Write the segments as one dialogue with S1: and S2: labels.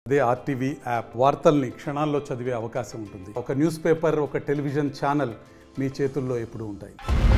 S1: అదే RTV app వార్తల్ని క్షణాల్లో చదివే అవకాశం ఉంటుంది ఒక న్యూస్ పేపర్ ఒక టెలివిజన్ ఛానల్ మీ చేతుల్లో ఎప్పుడూ ఉంటాయి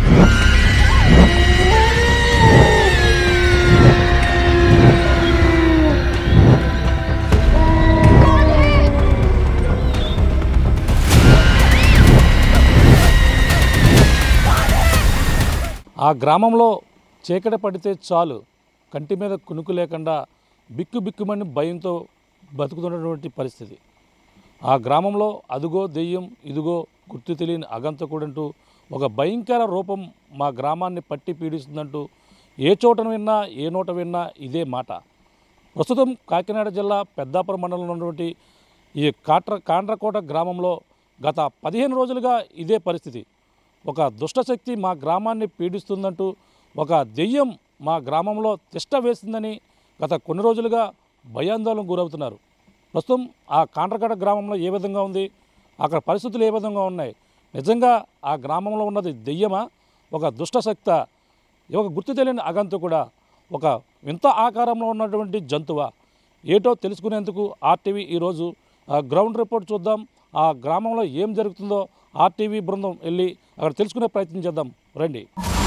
S2: ఆ గ్రామంలో చీకటి పడితే చాలు కంటి మీద కునుకు లేకుండా బిక్కు బిక్కుమని భయంతో బతుకుతున్నటువంటి పరిస్థితి ఆ గ్రామంలో అదుగో దెయ్యం ఇదిగో గుర్తు తెలియని అగంతకుడంటూ ఒక భయంకర రూపం మా గ్రామాన్ని పట్టి పీడిస్తుందంటూ ఏ చోటన విన్నా ఏ నోట విన్నా ఇదే మాట ప్రస్తుతం కాకినాడ జిల్లా పెద్దాపురం మండలంలో ఉన్నటువంటి ఈ కాట్ర కాండ్రకోట గ్రామంలో గత పదిహేను రోజులుగా ఇదే పరిస్థితి ఒక దుష్టశక్తి మా గ్రామాన్ని పీడిస్తుందంటూ ఒక దెయ్యం మా గ్రామంలో తిష్ట వేసిందని గత కొన్ని రోజులుగా భయాందోళన గురవుతున్నారు ప్రస్తుతం ఆ కాండ్రకోట గ్రామంలో ఏ విధంగా ఉంది అక్కడ పరిస్థితులు ఏ విధంగా ఉన్నాయి నిజంగా ఆ గ్రామంలో ఉన్నది దెయ్యమా ఒక దుష్టశక్త ఒక గుర్తు తెలియని అగంతు కూడా ఒక వింత ఆకారంలో ఉన్నటువంటి జంతువా ఏటో తెలుసుకునేందుకు ఆర్టీవీ ఈరోజు ఆ గ్రౌండ్ రిపోర్ట్ చూద్దాం ఆ గ్రామంలో ఏం జరుగుతుందో ఆర్టీవీ బృందం వెళ్ళి అక్కడ తెలుసుకునే ప్రయత్నం చేద్దాం రండి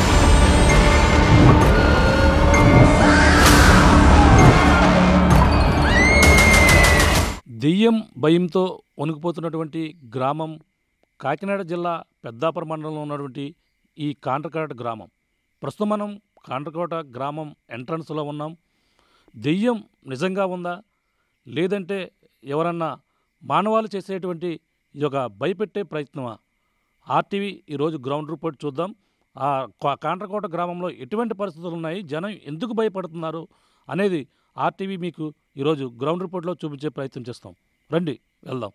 S2: దెయ్యం భయంతో వణికిపోతున్నటువంటి గ్రామం కాకినాడ జిల్లా పెద్దాపురం మండలంలో ఉన్నటువంటి ఈ కాండ్రకోట గ్రామం ప్రస్తుతం మనం కాండ్రకోట గ్రామం ఎంట్రన్స్లో ఉన్నాం దెయ్యం నిజంగా ఉందా లేదంటే ఎవరన్నా మానవాళి చేసేటువంటి ఈ యొక్క భయపెట్టే ప్రయత్నమా ఆర్టీవీ ఈరోజు గ్రౌండ్ రిపోర్ట్ చూద్దాం ఆ కా- కాండ్రకోట గ్రామంలో ఎటువంటి పరిస్థితులు ఉన్నాయి జనం ఎందుకు భయపడుతున్నారు అనేది ఆర్టీవీ మీకు ఈరోజు గ్రౌండ్ రిపోర్ట్లో చూపించే ప్రయత్నం చేస్తాం రండి వెళ్దాం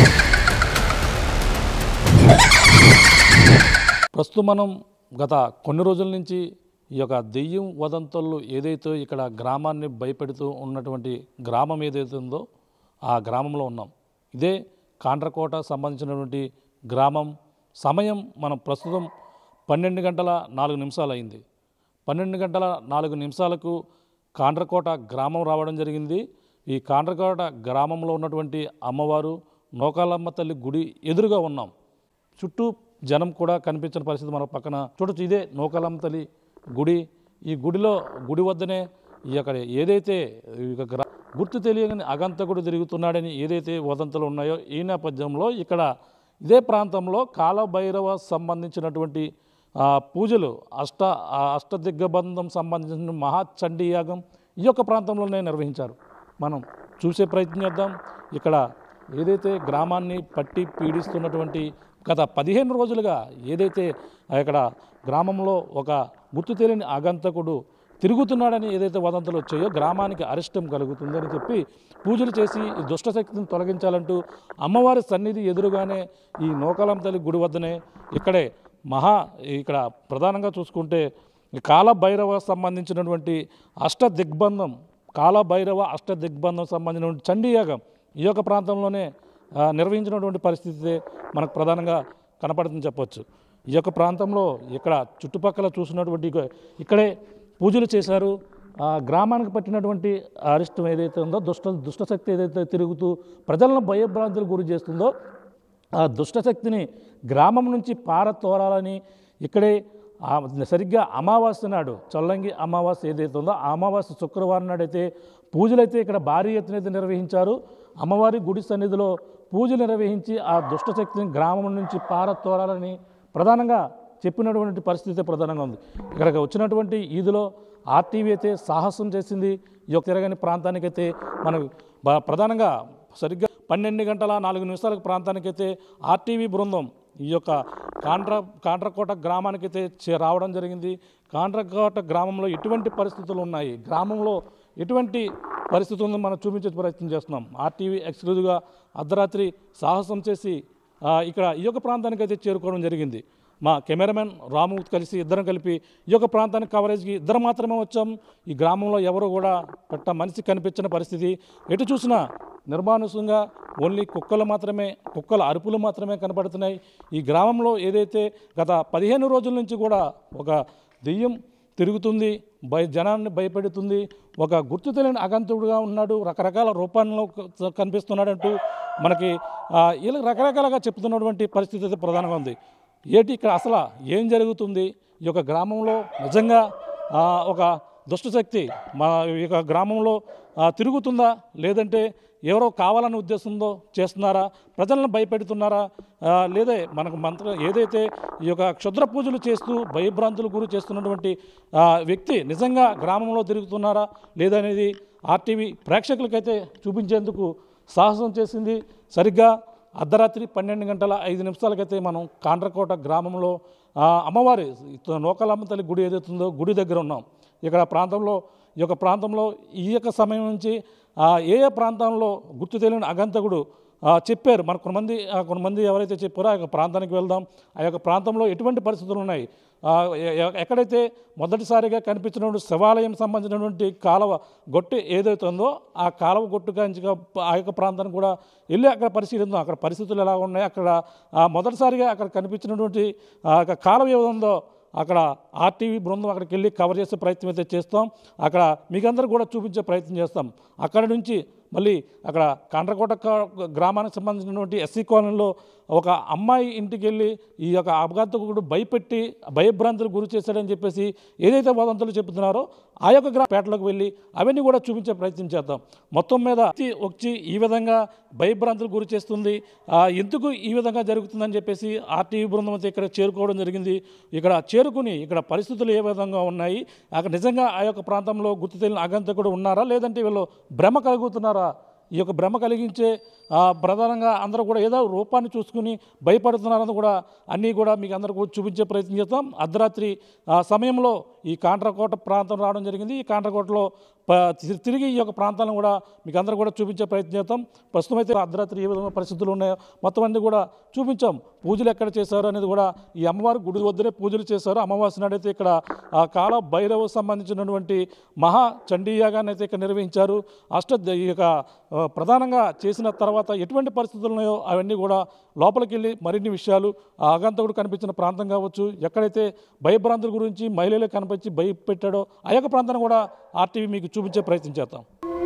S2: ప్రస్తుతం మనం గత కొన్ని రోజుల నుంచి ఈ యొక్క దెయ్యం వదంతులు ఏదైతే ఇక్కడ గ్రామాన్ని భయపెడుతూ ఉన్నటువంటి గ్రామం ఏదైతే ఉందో ఆ గ్రామంలో ఉన్నాం ఇదే కాండ్రకోట సంబంధించినటువంటి గ్రామం సమయం మనం ప్రస్తుతం పన్నెండు గంటల నాలుగు నిమిషాలు అయింది పన్నెండు గంటల నాలుగు నిమిషాలకు కాండ్రకోట గ్రామం రావడం జరిగింది ఈ కాండ్రకోట గ్రామంలో ఉన్నటువంటి అమ్మవారు నోకాలమ్మ తల్లి గుడి ఎదురుగా ఉన్నాం చుట్టూ జనం కూడా కనిపించిన పరిస్థితి మన పక్కన చూడొచ్చు ఇదే నోకలమ్మ తల్లి గుడి ఈ గుడిలో గుడి వద్దనే ఈ అక్కడ ఏదైతే ఈ యొక్క గ్రా- గుర్తు తెలియని అగంతకుడు తిరుగుతున్నాడని ఏదైతే వదంతులు ఉన్నాయో ఈ నేపథ్యంలో ఇక్కడ ఇదే ప్రాంతంలో కాలభైరవ సంబంధించినటువంటి ఆ, పూజలు అష్ట ఆ అష్టదిగ్గబంధం సంబంధించిన మహాచండీ యాగం ఈ యొక్క ప్రాంతంలోనే నిర్వహించారు మనం చూసే ప్రయత్నం చేద్దాం ఇక్కడ ఏదైతే గ్రామాన్ని పట్టి పీడిస్తున్నటువంటి గత పదిహేను రోజులుగా ఏదైతే ఇక్కడ గ్రామంలో ఒక గుర్తు తెలియని ఆగంతకుడు తిరుగుతున్నాడని ఏదైతే వదంతులు వచ్చాయో గ్రామానికి అరిష్టం కలుగుతుందని చెప్పి పూజలు చేసి ఈ దుష్టశక్తిని తొలగించాలంటూ అమ్మవారి సన్నిధి ఎదురుగానే ఈ నోకలం తల్లి గుడి వద్దనే ఇక్కడే మహా ఇక్కడ ప్రధానంగా చూసుకుంటే ఈ కాలభైరవ సంబంధించినటువంటి అష్ట దిగ్బంధం కాలభైరవ అష్ట దిగ్బంధం సంబంధించినటువంటి చండీయాగం ఈ యొక్క ప్రాంతంలోనే ఆ, నిర్వహించినటువంటి పరిస్థితి మనకు ప్రధానంగా కనపడుతుంది చెప్పొచ్చు ఈ యొక్క ప్రాంతంలో ఇక్కడ చుట్టుపక్కల చూసినటువంటి ఇక- ఇక్కడే పూజలు చేశారు ఆ గ్రామానికి పట్టినటువంటి అరిష్టం ఏదైతే ఉందో దుష్ట దుష్టశక్తి ఏదైతే తిరుగుతూ ప్రజలను భయభ్రాంతులకు గురి చేస్తుందో ఆ దుష్టశక్తిని గ్రామం నుంచి పారతోరాలని ఇక్కడే ఆ సరిగ్గా అమావాస్య నాడు చల్లంగి అమావాస్య ఏదైతే ఉందో ఆ అమావాస్య శుక్రవారం నాడైతే పూజలైతే ఇక్కడ భారీ ఎత్తున అయితే నిర్వహించారు అమ్మవారి గుడి సన్నిధిలో పూజలు నిర్వహించి ఆ దుష్టశక్తిని గ్రామం నుంచి పారతోరాలని ప్రధానంగా చెప్పినటువంటి పరిస్థితి ప్రధానంగా ఉంది ఇక్కడికి వచ్చినటువంటి ఈదులో ఆర్టీవీ అయితే సాహసం చేసింది ఈ యొక్క తిరగని ప్రాంతానికైతే మనకు బ- ప్రధానంగా సరిగ్గా పన్నెండు గంటల నాలుగు నిమిషాల ప్రాంతానికైతే ఆర్టీవీ బృందం ఈ యొక్క కాండ్ర కాండ్రకోట గ్రామానికైతే చే- రావడం జరిగింది కాండ్రకోట గ్రామంలో ఎటువంటి పరిస్థితులు ఉన్నాయి గ్రామంలో ఎటువంటి పరిస్థితి ఉందో మనం చూపించే ప్రయత్నం చేస్తున్నాం ఆర్టీవీ ఎక్స్క్లూజివ్గా అర్ధరాత్రి సాహసం చేసి ఆ, ఇక్కడ ఈ యొక్క ప్రాంతానికి అయితే చేరుకోవడం జరిగింది మా కెమెరామెన్ రాము కలిసి ఇద్దరం కలిపి ఈ యొక్క ప్రాంతానికి కవరేజ్కి ఇద్దరం మాత్రమే వచ్చాం ఈ గ్రామంలో ఎవరు కూడా పెట్ట మనిషి కనిపించిన పరిస్థితి ఎటు చూసినా నిర్మానుసంగా ఓన్లీ కుక్కలు మాత్రమే కుక్కల అరుపులు మాత్రమే కనపడుతున్నాయి ఈ గ్రామంలో ఏదైతే గత పదిహేను రోజుల నుంచి కూడా ఒక దెయ్యం తిరుగుతుంది భయ జనాన్ని భయపెడుతుంది ఒక గుర్తు తెలియని అగంతుడుగా ఉన్నాడు రకరకాల రూపాల్లో క- కనిపిస్తున్నాడంటూ మనకి ఆ, ఇలా రకరకాలుగా చెప్తున్నటువంటి పరిస్థితి అయితే ప్రధానంగా ఉంది ఏంటి ఇక్కడ అసలు ఏం జరుగుతుంది ఈ యొక్క గ్రామంలో నిజంగా ఆ, ఒక దుష్టశక్తి మా ఈ యొక్క గ్రామంలో ఆ, తిరుగుతుందా లేదంటే ఎవరో కావాలనే ఉద్దేశంతో చేస్తున్నారా ప్రజలను భయపెడుతున్నారా ఆ, లేదే మనకు మంత్ర ఏదైతే ఈ యొక్క క్షుద్ర పూజలు చేస్తూ భయభ్రాంతులు గురి చేస్తున్నటువంటి ఆ, వ్యక్తి నిజంగా గ్రామంలో తిరుగుతున్నారా లేదనేది ఆర్టీవీ ప్రేక్షకులకైతే చూపించేందుకు సాహసం చేసింది సరిగ్గా అర్ధరాత్రి పన్నెండు గంటల ఐదు నిమిషాలకైతే మనం కాండ్రకోట గ్రామంలో ఆ, అమ్మవారి నోకలమ్మ తల్లి గుడి ఏదైతుందో గుడి దగ్గర ఉన్నాం ఇక్కడ ప్రాంతంలో ఈ యొక్క ప్రాంతంలో ఈ యొక్క సమయం నుంచి ఆ, ఏ ఏ ప్రాంతంలో గుర్తు తెలియని అగంతకుడు ఆ, చెప్పారు మన కొంతమంది ఆ, కొంతమంది ఎవరైతే చెప్పారో ఆ యొక్క ప్రాంతానికి వెళ్దాం ఆ యొక్క ప్రాంతంలో ఎటువంటి పరిస్థితులు ఉన్నాయి ఆ, ఎ- ఎ- ఎక్కడైతే మొదటిసారిగా కనిపించినటువంటి శివాలయం సంబంధించినటువంటి కాలువ గొట్టు ఏదైతే ఉందో ఆ కాలువ గొట్టు కాంచిగా ఆ యొక్క ప్రాంతానికి కూడా వెళ్ళి అక్కడ పరిశీలిద్దాం అక్కడ పరిస్థితులు ఎలా ఉన్నాయి అక్కడ ఆ, మొదటిసారిగా అక్కడ కనిపించినటువంటి ఆ యొక్క కాలువ ఏదో ఉందో అక్కడ ఆర్టీవీ బృందం అక్కడికి వెళ్ళి కవర్ చేసే ప్రయత్నం అయితే చేస్తాం అక్కడ మీకందరూ కూడా చూపించే ప్రయత్నం చేస్తాం అక్కడ నుంచి మళ్ళీ అక్కడ కాండ్రకోట కా- గ్రామానికి సంబంధించినటువంటి ఎస్సీ కాలనీలో ఒక అమ్మాయి ఇంటికి వెళ్ళి ఈ యొక్క అపఘాతకుడు భయపెట్టి భయభ్రాంతులు గురి చేశాడని చెప్పేసి ఏదైతే వదంతులు చెప్తున్నారో ఆ యొక్క గ్రా పేటలోకి వెళ్ళి అవన్నీ కూడా చూపించే ప్రయత్నం చేద్దాం మొత్తం మీద వ్యక్తి వచ్చి ఈ విధంగా భయభ్రాంతులు గురి చేస్తుంది ఆ, ఎందుకు ఈ విధంగా జరుగుతుందని చెప్పేసి ఆర్టీవీ బృందం అయితే ఇక్కడ చేరుకోవడం జరిగింది ఇక్కడ చేరుకుని ఇక్కడ పరిస్థితులు ఏ విధంగా ఉన్నాయి అక్కడ నిజంగా ఆ యొక్క ప్రాంతంలో గుర్తు తెలియని అగంతకుడు ఉన్నారా లేదంటే వీళ్ళు భ్రమ కలుగుతున్నారా ఈ యొక్క భ్రమ కలిగించే ఆ, ప్రధానంగా అందరూ కూడా ఏదో రూపాన్ని చూసుకుని భయపడుతున్నారని కూడా అన్నీ కూడా మీకు అందరూ కూడా చూపించే ప్రయత్నం చేస్తాం అర్ధరాత్రి ఆ, సమయంలో ఈ కాంట్రకోట ప్రాంతం రావడం జరిగింది ఈ కాంట్రకోటలో ప- తి- తిరిగి ఈ యొక్క ప్రాంతాలను కూడా మీకు అందరూ కూడా చూపించే ప్రయత్నం చేస్తాం ప్రస్తుతం అయితే అర్ధరాత్రి ఏ విధంగా పరిస్థితులు ఉన్నాయో మొత్తం అన్ని కూడా చూపించాం పూజలు ఎక్కడ చేశారు అనేది కూడా ఈ అమ్మవారి గుడి వద్దనే పూజలు చేశారు అమావాస్య నాడైతే ఇక్కడ ఆ కాల భైరవ సంబంధించినటువంటి మహా చండీయాగాన్ని అయితే ఇక్కడ నిర్వహించారు అష్ట ఈ యొక్క ఆ, ప్రధానంగా చేసిన తర్వాత ఎటువంటి పరిస్థితులు ఉన్నాయో అవన్నీ కూడా లోపలికి వెళ్ళి మరిన్ని విషయాలు ఆ ఆగంతకుడు కనిపించిన ప్రాంతం కావచ్చు ఎక్కడైతే భయభ్రాంతుల గురించి మహిళలు కనిపించి భయపెట్టాడో ఆ యొక్క ప్రాంతాన్ని కూడా ఆర్టీవీ మీకు చూపించే ప్రయత్నం చేద్దాం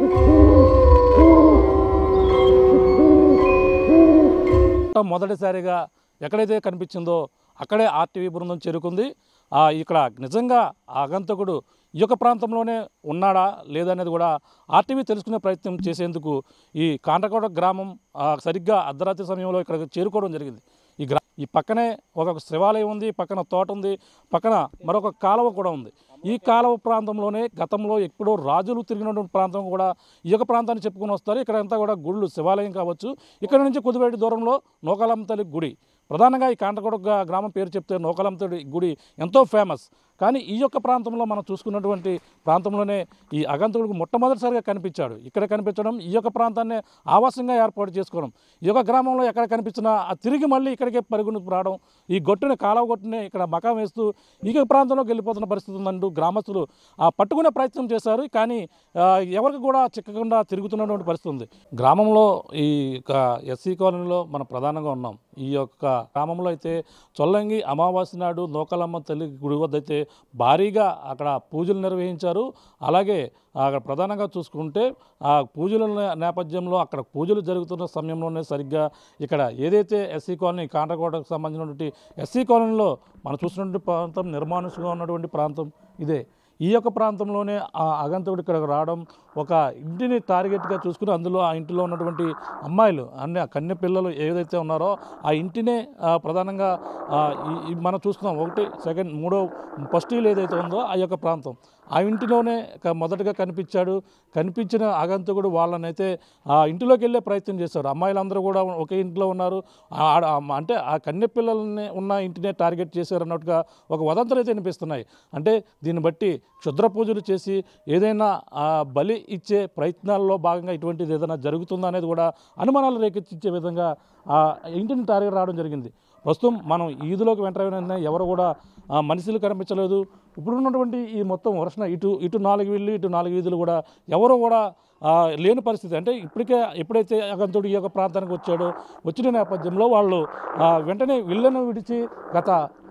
S2: మొదటిసారిగా ఎక్కడైతే కనిపించిందో అక్కడే ఆర్టీవీ బృందం చేరుకుంది ఆ, ఇక్కడ నిజంగా ఆ ఆగంతకుడు ఈ యొక్క ప్రాంతంలోనే ఉన్నాడా లేదనేది కూడా ఆర్టీవీ తెలుసుకునే ప్రయత్నం చేసేందుకు ఈ కాండ్రకోట గ్రామం ఆ, సరిగ్గా అర్ధరాత్రి సమయంలో ఇక్కడ చేరుకోవడం జరిగింది ఈ గ్రా ఈ పక్కనే ఒక శివాలయం ఉంది పక్కన తోట ఉంది పక్కన మరొక కాలువ కూడా ఉంది ఈ కాలువ ప్రాంతంలోనే గతంలో ఎప్పుడో రాజులు తిరిగినటువంటి ప్రాంతం కూడా ఈ యొక్క ప్రాంతాన్ని చెప్పుకొని వస్తారు ఇక్కడ అంతా కూడా గుళ్ళు శివాలయం కావచ్చు ఇక్కడ నుంచి కొద్దివేటి దూరంలో నోకాలమ్మ తల్లి గుడి ప్రధానంగా ఈ కాంటకోట గ్రా- గ్రామం పేరు చెప్తే నోకలమ్మ తల్లి గుడి ఎంతో ఫేమస్ కానీ ఈ యొక్క ప్రాంతంలో మనం చూసుకున్నటువంటి ప్రాంతంలోనే ఈ అగంతకుడికి మొట్టమొదటిసారిగా కనిపించాడు ఇక్కడ కనిపించడం ఈ యొక్క ప్రాంతాన్ని ఆవాసంగా ఏర్పాటు చేసుకోవడం ఈ యొక్క గ్రామంలో ఎక్కడ కనిపించినా ఆ తిరిగి మళ్ళీ ఇక్కడికే పరుగుని రావడం ఈ గొట్టుని కాలువ గొట్టుని ఇక్కడ మకాం వేస్తూ ఈ యొక్క ప్రాంతంలోకి వెళ్ళిపోతున్న పరిస్థితి ఉందంటూ గ్రామస్తులు ఆ పట్టుకునే ప్రయత్నం చేశారు కానీ ఆ, ఎవరికి కూడా చిక్కకుండా తిరుగుతున్నటువంటి పరిస్థితి ఉంది గ్రామంలో ఈ యొక్క ఎస్సీ కాలనీలో మనం ప్రధానంగా ఉన్నాం ఈ యొక్క గ్రామంలో అయితే చొల్లంగి అమావాస్య నాడు నోకలమ్మ తల్లి గుడి వద్ద అయితే భారీగా అక్కడ పూజలు నిర్వహించారు అలాగే అక్కడ ప్రధానంగా చూసుకుంటే ఆ పూజల నే- నేపథ్యంలో అక్కడ పూజలు జరుగుతున్న సమయంలోనే సరిగ్గా ఇక్కడ ఏదైతే ఎస్సీ కాలనీ కాండ్రకోటకు సంబంధించినటువంటి ఎస్సీ కాలనీలో మనం చూసినటువంటి ప్రాంతం నిర్మానుషంగా ఉన్నటువంటి ప్రాంతం ఇదే ఈ యొక్క ప్రాంతంలోనే ఆ అగంతకుడు ఇక్కడ రావడం ఒక ఇంటిని టార్గెట్గా చూసుకుని అందులో ఆ ఇంటిలో ఉన్నటువంటి అమ్మాయిలు అన్ని ఆ కన్నె పిల్లలు ఏదైతే ఉన్నారో ఆ ఇంటినే ఆ, ప్రధానంగా ఆ, ఈ ఈ మనం చూస్తున్నాం ఒకటి సెకండ్ మూడో ఫస్ట్ ఇల్లు ఏదైతే ఉందో ఆ యొక్క ప్రాంతం ఆ ఇంటిలోనే క- మొదటగా కనిపించాడు కనిపించిన ఆగంతకుడు వాళ్ళనైతే ఆ ఇంటిలోకి వెళ్ళే ప్రయత్నం చేశారు అమ్మాయిలందరూ కూడా ఒకే ఇంట్లో ఉన్నారు ఆ- ఆడ- ఆ- అంటే ఆ కన్నె పిల్లల్ని ఉన్న ఇంటినే టార్గెట్ చేశారు అన్నట్టుగా ఒక వదంతులు అయితే వినిపిస్తున్నాయి అంటే దీన్ని బట్టి క్షుద్ర పూజలు చేసి ఏదైనా ఆ బలి ఇచ్చే ప్రయత్నాల్లో భాగంగా ఇటువంటిది ఏదైనా జరుగుతుందా అనేది కూడా అనుమానాలు రేకెత్తించే విధంగా ఆ ఇంటిని టార్గెట్ రావడం జరిగింది ప్రస్తుతం మనం ఈదులోకి వెంటనే ఎవరు కూడా ఆ, మనుషులు కనిపించలేదు ఇప్పుడు ఉన్నటువంటి ఈ మొత్తం వర్షణ ఇటు ఇటు నాలుగు వీళ్ళు ఇటు నాలుగు వీధులు కూడా ఎవరు కూడా ఆ, లేని పరిస్థితి అంటే ఇప్పటికే ఎప్పుడైతే అగంతుడు ఈ యొక్క ప్రాంతానికి వచ్చాడో వచ్చిన నేపథ్యంలో వాళ్ళు ఆ, వెంటనే విల్లను విడిచి గత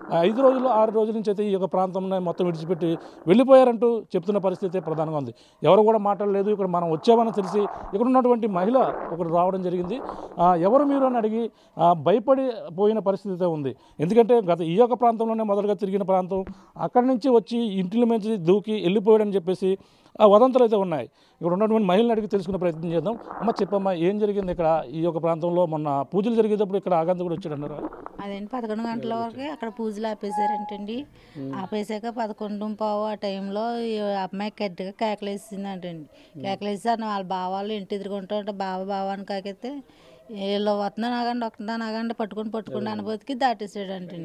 S2: ఆ ఐదు రోజులు ఆరు రోజుల నుంచి అయితే ఈ యొక్క ప్రాంతంలో మొత్తం విడిచిపెట్టి వెళ్ళిపోయారంటూ చెప్తున్న పరిస్థితి అయితే ప్రధానంగా ఉంది ఎవరు కూడా మాట్లాడలేదు ఇక్కడ మనం వచ్చామని తెలిసి ఇక్కడ ఉన్నటువంటి మహిళ ఒకరు రావడం జరిగింది ఆ, ఎవరు మీరు అని అడిగి ఆ, భయపడి పోయిన పరిస్థితి అయితే ఉంది ఎందుకంటే గత ఈ యొక్క ప్రాంతంలోనే మొదటగా తిరిగిన ప్రాంతం అక్కడి నుంచి వచ్చి ఇంటిల నుంచి దూకి వెళ్ళిపోయాడని చెప్పేసి ఆ వదంతులు అయితే ఉన్నాయి ఇక్కడ ఉన్నటువంటి మహిళని అడిగి తెలుసుకునే ప్రయత్నం చేద్దాం అమ్మ చెప్పమ్మా ఏం జరిగింది ఇక్కడ ఈ యొక్క ప్రాంతంలో మొన్న పూజలు జరిగేటప్పుడు ఇక్కడ ఆగంతకుడు వచ్చాడు అన్నారు
S3: అదేంటి పదకొండు గంటల వరకు అక్కడ పూజలు ఆపేశారంటండి ఆపేసాక పదకొండు పావు ఆ టైంలో ఈ అమ్మాయి గట్టిగా కేకలేసిందంటండి కేకలేసి అని వాళ్ళ బావాళ్ళు ఇంటి ఎదురుకుంటూ ఉంటే బావ బావాని కాకైతే వీళ్ళు వస్తున్నా నాగండి వస్తున్నా నాగండి పట్టుకుని పట్టుకుని అనుభూతికి దాటేసాడంటండి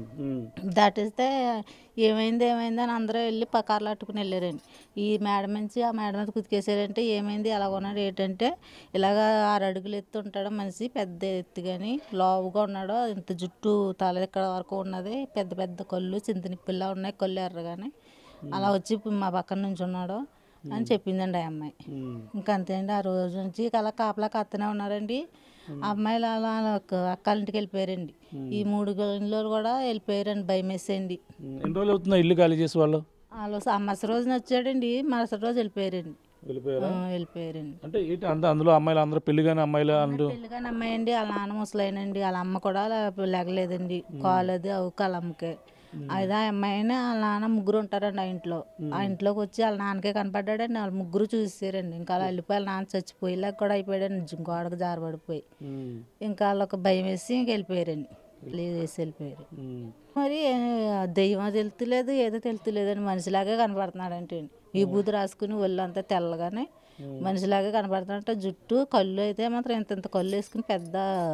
S3: దాటేస్తే ఏమైంది ఏమైంది అని అందరూ వెళ్ళి పకార్లు అట్టుకుని వెళ్ళారండి ఈ మేడం నుంచి ఆ మేడం మీద కుతికేసారంటే ఏమైంది ఎలా ఉన్నాడు ఏంటంటే ఇలాగ ఆరు అడుగులు ఎత్తు ఉంటాడు మనిషి పెద్ద ఎత్తు కానీ లావుగా ఉన్నాడు ఇంత జుట్టు తల ఇక్కడ వరకు ఉన్నది పెద్ద పెద్ద కళ్ళు చింతనిప్పిల్లా ఉన్నాయి కళ్ళు ఎర్రగానే అలా వచ్చి మా పక్కన నుంచి ఉన్నాడు అని చెప్పిందండి ఆ అమ్మాయి ఇంకా అంతే అండి ఆ రోజు నుంచి ఇక అలా కాపలా కత్తనే ఉన్నారండి ఆ అమ్మాయిలు అలా అక్కల ఇంటికి వెళ్ళిపోయారండి ఈ మూడు గంటలు కూడా వెళ్ళిపోయారండి భయం వేసేయండి
S2: ఎన్ని రోజులు అవుతుందా ఇల్లు ఖాళీ చేసి వాళ్ళు
S3: వాళ్ళు స- మరుసటి రోజున వచ్చాడండి మరుసటి రోజు వెళ్ళిపోయారండి
S2: వెళ్ళిపోయారా
S3: ఆ, వెళ్ళిపోయారండి
S2: అంటే ఏంటి అంత అందులో అమ్మాయిలు అందరూ పెళ్లి కానీ అమ్మాయిలు అందరూ
S3: పెళ్ళిగాని అమ్మాయండి వాళ్ళ నాన్న ముసలైనండి వాళ్ళ అమ్మ కూడా లే- లేగలేదండి కాలేదు అవుకు వాళ్ళ అమ్మకే అయితే ఆ అమ్మాయిని వాళ్ళ నాన్న ముగ్గురు ఉంటారండి ఆ ఇంట్లో ఆ ఇంట్లోకి వచ్చి వాళ్ళ నాన్నకే కనపడ్డాడండి వాళ్ళు ముగ్గురు చూసారండి ఇంకా అలా వెళ్ళిపోయి వాళ్ళ నాన్న చచ్చిపోయేలాగా కూడా అయిపోయాడండి జి- గోడకు జారబడిపోయి ఇంకా వాళ్ళకి భయం వేసి ఇంక వెళ్ళిపోయారండి వేసి వెళ్ళిపోయారు మరి ఆ, దెయ్యం తెలుతులేదు ఏదో తెలుతులేదని మనిషిలాగే కనపడుతున్నాడంటే విభూతి రాసుకుని ఒళ్ళంతా తెల్లగానే మనిషిలాగే కనపడుతున్నాడంటే జుట్టు కళ్ళు అయితే మాత్రం ఇంత ఇంత కళ్ళు వేసుకుని పెద్ద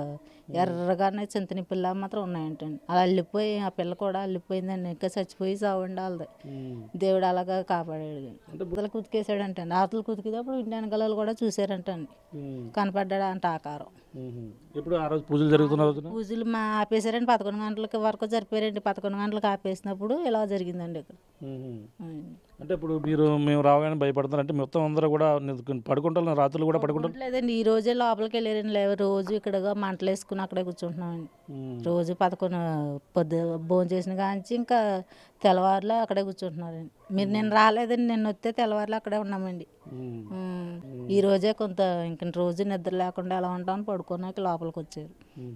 S3: ఎర్రగానే చింతని పిల్ల మాత్రం ఉన్నాయంటండి అలా అల్లిపోయి ఆ పిల్ల కూడా అల్లిపోయిందండి ఇంకా చచ్చిపోయి చావండి వాళ్ళది దేవుడు అలాగా కాపాడాడు బుద్ధలు కుతికేసాడంటండి ఆతలు కుతికేటప్పుడు ఇంటి వెనకాల కూడా చూసారంటండి కనపడ్డాడు అంట ఆకారం
S2: ఇప్పుడు ఆ రోజు పూజలు జరుగుతున్న రోజున
S3: పూజలు మా ఆపేశారండి పదకొండు గంటలకి వరకు జరిపారండి పదకొండు గంటలకు ఆపేసినప్పుడు ఇలా జరిగిందండి ఇక్కడ ఉం.
S2: అంటే ఇప్పుడు మీరు మేము రావగానే భయపడుతున్నారు అంటే మొత్తం అందరూ కూడా నిద్ర- పడుకుంటారు రాత్రులు కూడా పడుకుంటారు
S3: లేదండి ఈ రోజే లోపలికి వెళ్ళారండి లేవు రోజు ఇక్కడ మంటలు వేసుకుని అక్కడే కూర్చుంటున్నామండి రోజు పదకొండు పొద్దు భోజనం చేసిన కాంచి ఇంకా తెల్లవారులో అక్కడే కూర్చుంటున్నారండి మీరు నేను రాలేదండి నిన్న వస్తే తెల్లవారులో అక్కడే ఉన్నామండి ఉం. ఈ రోజే కొంత ఇంక రోజు నిద్ర లేకుండా ఎలా ఉంటామని పడుకోనాక లోపలికి వచ్చారు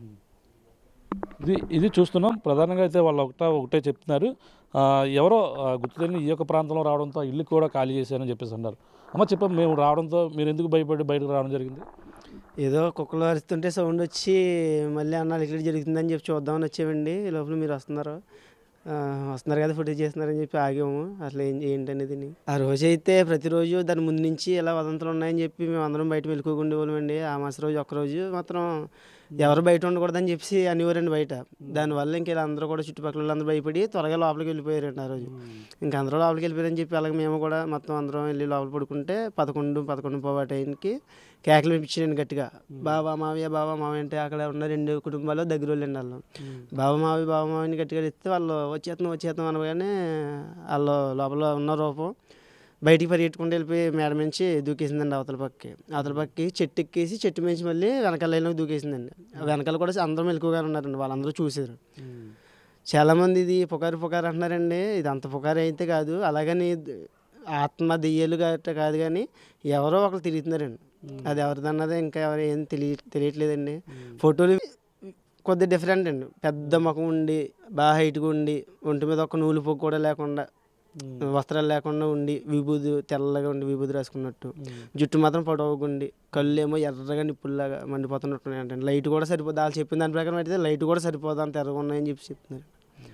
S2: ఇది ఇది చూస్తున్నాం ప్రధానంగా అయితే వాళ్ళు ఒకట ఒకటే చెప్తున్నారు ఆ, ఎవరో ఆ, గుర్తు తెలియని ఈ యొక్క ప్రాంతంలో రావడంతో ఆ ఇల్లు కూడా ఖాళీ చేశారని చెప్పేసి అన్నారు అమ్మ చెప్పం మేము రావడంతో మీరు ఎందుకు భయపడి బయటకు రావడం జరిగింది
S4: ఏదో కుక్కలు అరుస్తుంటే సౌండ్ వచ్చి మళ్ళీ అన్నాలు ఇక్కడ జరుగుతుందని చెప్పి చూద్దామని వచ్చామండి ఈ లోపల మీరు వస్తున్నారు ఆ, వస్తున్నారు కదా ఫుటేజ్ చేస్తున్నారని చెప్పి ఆగాము అసలు ఏం ఏంటనేది ఆ రోజు అయితే ప్రతిరోజు దాని ముందు నుంచి ఇలా వదంతులు ఉన్నాయని చెప్పి మేము అందరం బయట వెళ్ళుకోకుండా వాళ్ళమండి ఆ మాస రోజు ఒక్కరోజు మాత్రం ఎవరు బయట ఉండకూడదని చెప్పి అనేవారండి బయట దానివల్ల ఇంక ఇలా అందరూ కూడా చుట్టుపక్కల వాళ్ళందరూ భయపడి త్వరగా లోపలికి వెళ్ళిపోయారండి ఆ రోజు ఇంకా అందరూ లోపలికి వెళ్ళిపోయారని చెప్పి అలాగే మేము కూడా మొత్తం అందరం వెళ్ళి లోపల పడుకుంటే పదకొండు పదకొండు పోవా టైంకి కేకలు వినిపించారండి గట్టిగా బాబా మావయ్య బాబా మావయ్య అంటే అక్కడ ఉన్న రెండు కుటుంబాలు దగ్గర వాళ్ళండి వాళ్ళు బాబా మావయ్య బాబా మావయ్యని గట్టిగా ఇస్తే వాళ్ళు వచ్చేస్తున్నాం వచ్చేస్తున్నాం అనగానే వాళ్ళు లోపల ఉన్న రూపం బయటికి పరిగెట్టుకుంటూ వెళ్ళిపోయి మేడ నుంచి దూకేసిందండి అవతల పక్కకి అవతల పక్కకి చెట్టు ఎక్కేసి చెట్టు మించి మళ్ళీ వెనకాల లైన్లోకి దూకేసిందండి ఆ వెనకాల కూడా అందరం మెలకుగా ఉన్నారండి వాళ్ళందరూ చూసారు చాలామంది ఇది పుకారు పుకారు అంటున్నారండి ఇది అంత పుకారు అయితే కాదు అలాగని ఆత్మ దెయ్యాలు గట్ట కాదు కానీ ఎవరో ఒకరు తిరుగుతున్నారండి అది ఎవరిదన్నది ఇంకా ఎవరు ఏం తెలియ తెలియట్లేదండి ఫోటోలు కొద్దిగా డిఫరెంట్ అండి పెద్ద ముఖం ఉండి బాగా హైట్గా ఉండి ఒంటి మీద ఒక నూలు పోగు కూడా లేకుండా వస్త్రాలు లేకుండా ఉండి విభూది తెల్లగా ఉండి విభూది రాసుకున్నట్టు జుట్టు మాత్రం పొడవుగా ఉండి కళ్ళు ఏమో ఎర్రగా నిప్పుల్లాగా మండిపోతున్నట్టు అంటే లైట్ కూడా సరిపోదు వాళ్ళు చెప్పిన దాని ప్రకారం అయితే లైట్ కూడా సరిపోదు అంత ఎర్రగా ఉన్నాయని చెప్పి చెప్తున్నారు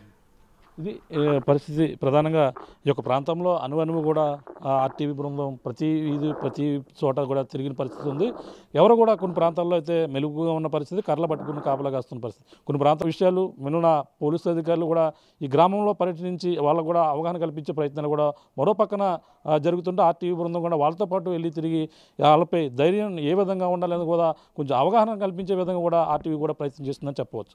S2: ఇది ఏ, పరిస్థితి ప్రధానంగా ఈ యొక్క ప్రాంతంలో అనువనువు కూడా ఆర్టీవీ బృందం ప్రతి ఇది ప్రతి చోట కూడా తిరిగిన పరిస్థితి ఉంది ఎవరు కూడా కొన్ని ప్రాంతాల్లో అయితే మెలుగుగా ఉన్న పరిస్థితి కర్రలు పట్టుకుని కాపలా కాస్తున్న పరిస్థితి కొన్ని ప్రాంత విషయాలు మినున పోలీసు అధికారులు కూడా ఈ గ్రామంలో పర్యటించి వాళ్ళకు కూడా అవగాహన కల్పించే ప్రయత్నాలు కూడా మరో పక్కన ఆ, జరుగుతుంటే ఆర్టీవీ బృందం కూడా వాళ్ళతో పాటు వెళ్ళి తిరిగి వాళ్ళపై ధైర్యం ఏ విధంగా ఉండాలని కూడా కొంచెం అవగాహన కల్పించే విధంగా కూడా ఆర్టీవీ కూడా ప్రయత్నం చేస్తుందని చెప్పవచ్చు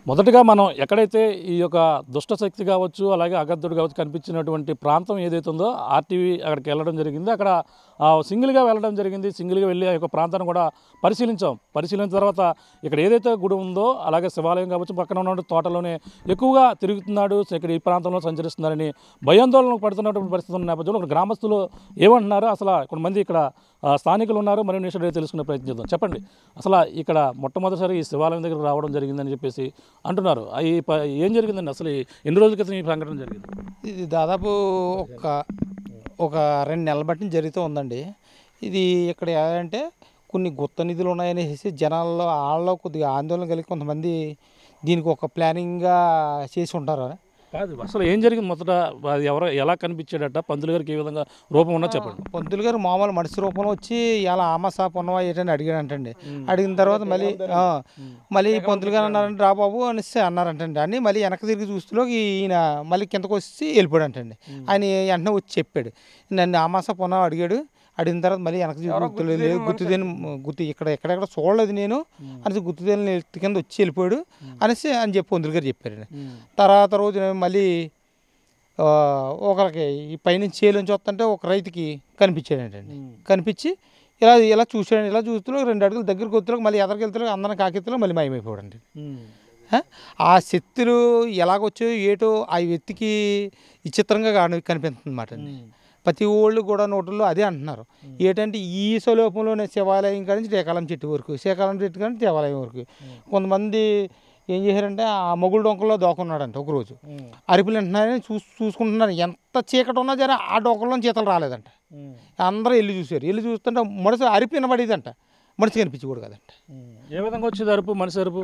S2: మొదటగా మనం ఎక్కడైతే ఈ యొక్క దుష్ట శక్తి కావచ్చు అలాగే అగద్ధుడు కావచ్చు కనిపించినటువంటి ప్రాంతం ఏదైతే ఉందో ఆర్టీవీ అక్కడికి వెళ్ళడం జరిగింది అక్కడ ఆ, సింగిల్గా వెళ్ళడం జరిగింది సింగిల్గా వెళ్ళి ఆ యొక్క ప్రాంతాన్ని కూడా పరిశీలించాం పరిశీలించిన తర్వాత ఇక్కడ ఏదైతే గుడి ఉందో అలాగే శివాలయం కావచ్చు పక్కన ఉన్న తోటలోనే ఎక్కువగా తిరుగుతున్నాడు సో ఇక్కడ ఈ ప్రాంతంలో సంచరిస్తున్నారని భయాందోళన పడుతున్నటువంటి పరిస్థితి ఉన్న నేపథ్యంలో ఇక్కడ గ్రామస్తులు ఏమంటున్నారు అసలు కొంతమంది ఇక్కడ ఆ, స్థానికులు ఉన్నారు మరియు నిమిషం తెలుసుకునే ప్రయత్నం చేద్దాం చెప్పండి అసలు ఇక్కడ మొట్టమొదటిసారి ఈ శివాలయం దగ్గర రావడం జరిగిందని చెప్పేసి అంటున్నారు ఆ ఈ ప- ఏం జరిగిందండి అసలు ఈ ఎన్ని రోజుల క్రితం ఈ సంఘటన జరిగింది
S5: ఇది దాదాపు ఒక ఒక రెండు నెలల బట్టి జరుగుతూ ఉందండి ఇది ఇక్కడ ఏంటంటే కొన్ని గుత్త నిధులు ఉన్నాయనేసి జనాల్లో వాళ్ళలో కొద్దిగా ఆందోళన కలిగి కొంతమంది దీనికి ఒక ప్లానింగ్గా చేసి ఉంటారు
S2: కాదు అసలు ఏం జరిగింది మొదట అది ఎవరో ఎలా కనిపించాడట పంతులు గారికి ఏ విధంగా రూపం ఉన్నా చెప్పండి
S5: పంతులు గారు మామూలు మనిషి రూపంలో వచ్చి ఇలా ఆమ సాప్ ఉన్నవా ఏంటని అడిగాడు అంటండి అడిగిన తర్వాత మళ్ళీ ఆ, మళ్ళీ పంతులు గారు అన్నారంటే రా బాబు అనేసి అన్నారంటండి అని మళ్ళీ వెనక్కి తిరిగి చూస్తూ ఈయన మళ్ళీ కిందకు వచ్చి వెళ్ళిపోయాడు అంటండి ఆయన వెంటనే వచ్చి చెప్పాడు నన్ను ఆమాస పొన్న అడిగాడు అడిగిన తర్వాత మళ్ళీ వెనక్కి చూసి గుర్తులేదు లేదు గుర్తుదేని గుర్తు ఇక్కడ ఎక్కడెక్కడ చూడలేదు నేను అనేసి గుర్తుదేని ఎత్తి కింద వచ్చి వెళ్ళిపోయాడు అనేసి అని చెప్పి పంతులు గారు చెప్పారు తర్వాత రోజు మళ్ళీ ఆ, ఒకరికి ఈ పైనుంచి చేలోంచి వస్తుంటే ఒక రైతుకి కనిపించాడండి కనిపించి ఇలా ఇలా చూసాడు ఇలా చూస్తూ రెండు అడుగులు దగ్గరికి వస్తులకు మళ్ళీ ఎదరికి వెళ్తులకు అందరం కాకెత్తులో మళ్ళీ మాయమైపోయాడండి ఆ? ఆ శక్తులు ఎలాగొచ్చాయో ఏటో ఆ వ్యక్తికి విచిత్రంగా కాని- కనిపిస్తుంది అన్నమాట అండి ప్రతి ఊళ్ళు కూడా నోటుల్లో అదే అంటున్నారు ఏంటంటే ఈ స్వలోపంలోనే శివాలయం కాడి నుంచి శ్రీకాలం చెట్టు వరకు శ్రీకాలం చెట్టు కానీ దేవాలయం వరకు కొంతమంది ఏం చేశారంటే ఆ మొగుడు డొంకల్లో దోకున్నాడంట ఒకరోజు అరుపులు వింటున్నారని చూసి చూసుకుంటున్నారు ఎంత చీకటి ఉన్నా సరే ఆ డొంకల్లో చీతలు రాలేదంట అందరూ వెళ్ళి చూశారు వెళ్ళి చూస్తుంటే మనిషి అరిపి వినబడేదంట మనిషి కనిపించకూడదు కదంట
S2: ఏ విధంగా వచ్చేది అరుపు మనిషి అరుపు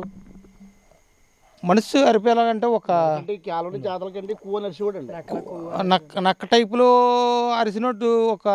S5: మనిషి అరిపి ఎలాగంటే ఒక
S6: కేవలం చేతల కంటే ఎక్కువ నడిచివాడండి
S5: నక్క నక్క టైపులో అరిసినట్టు ఒక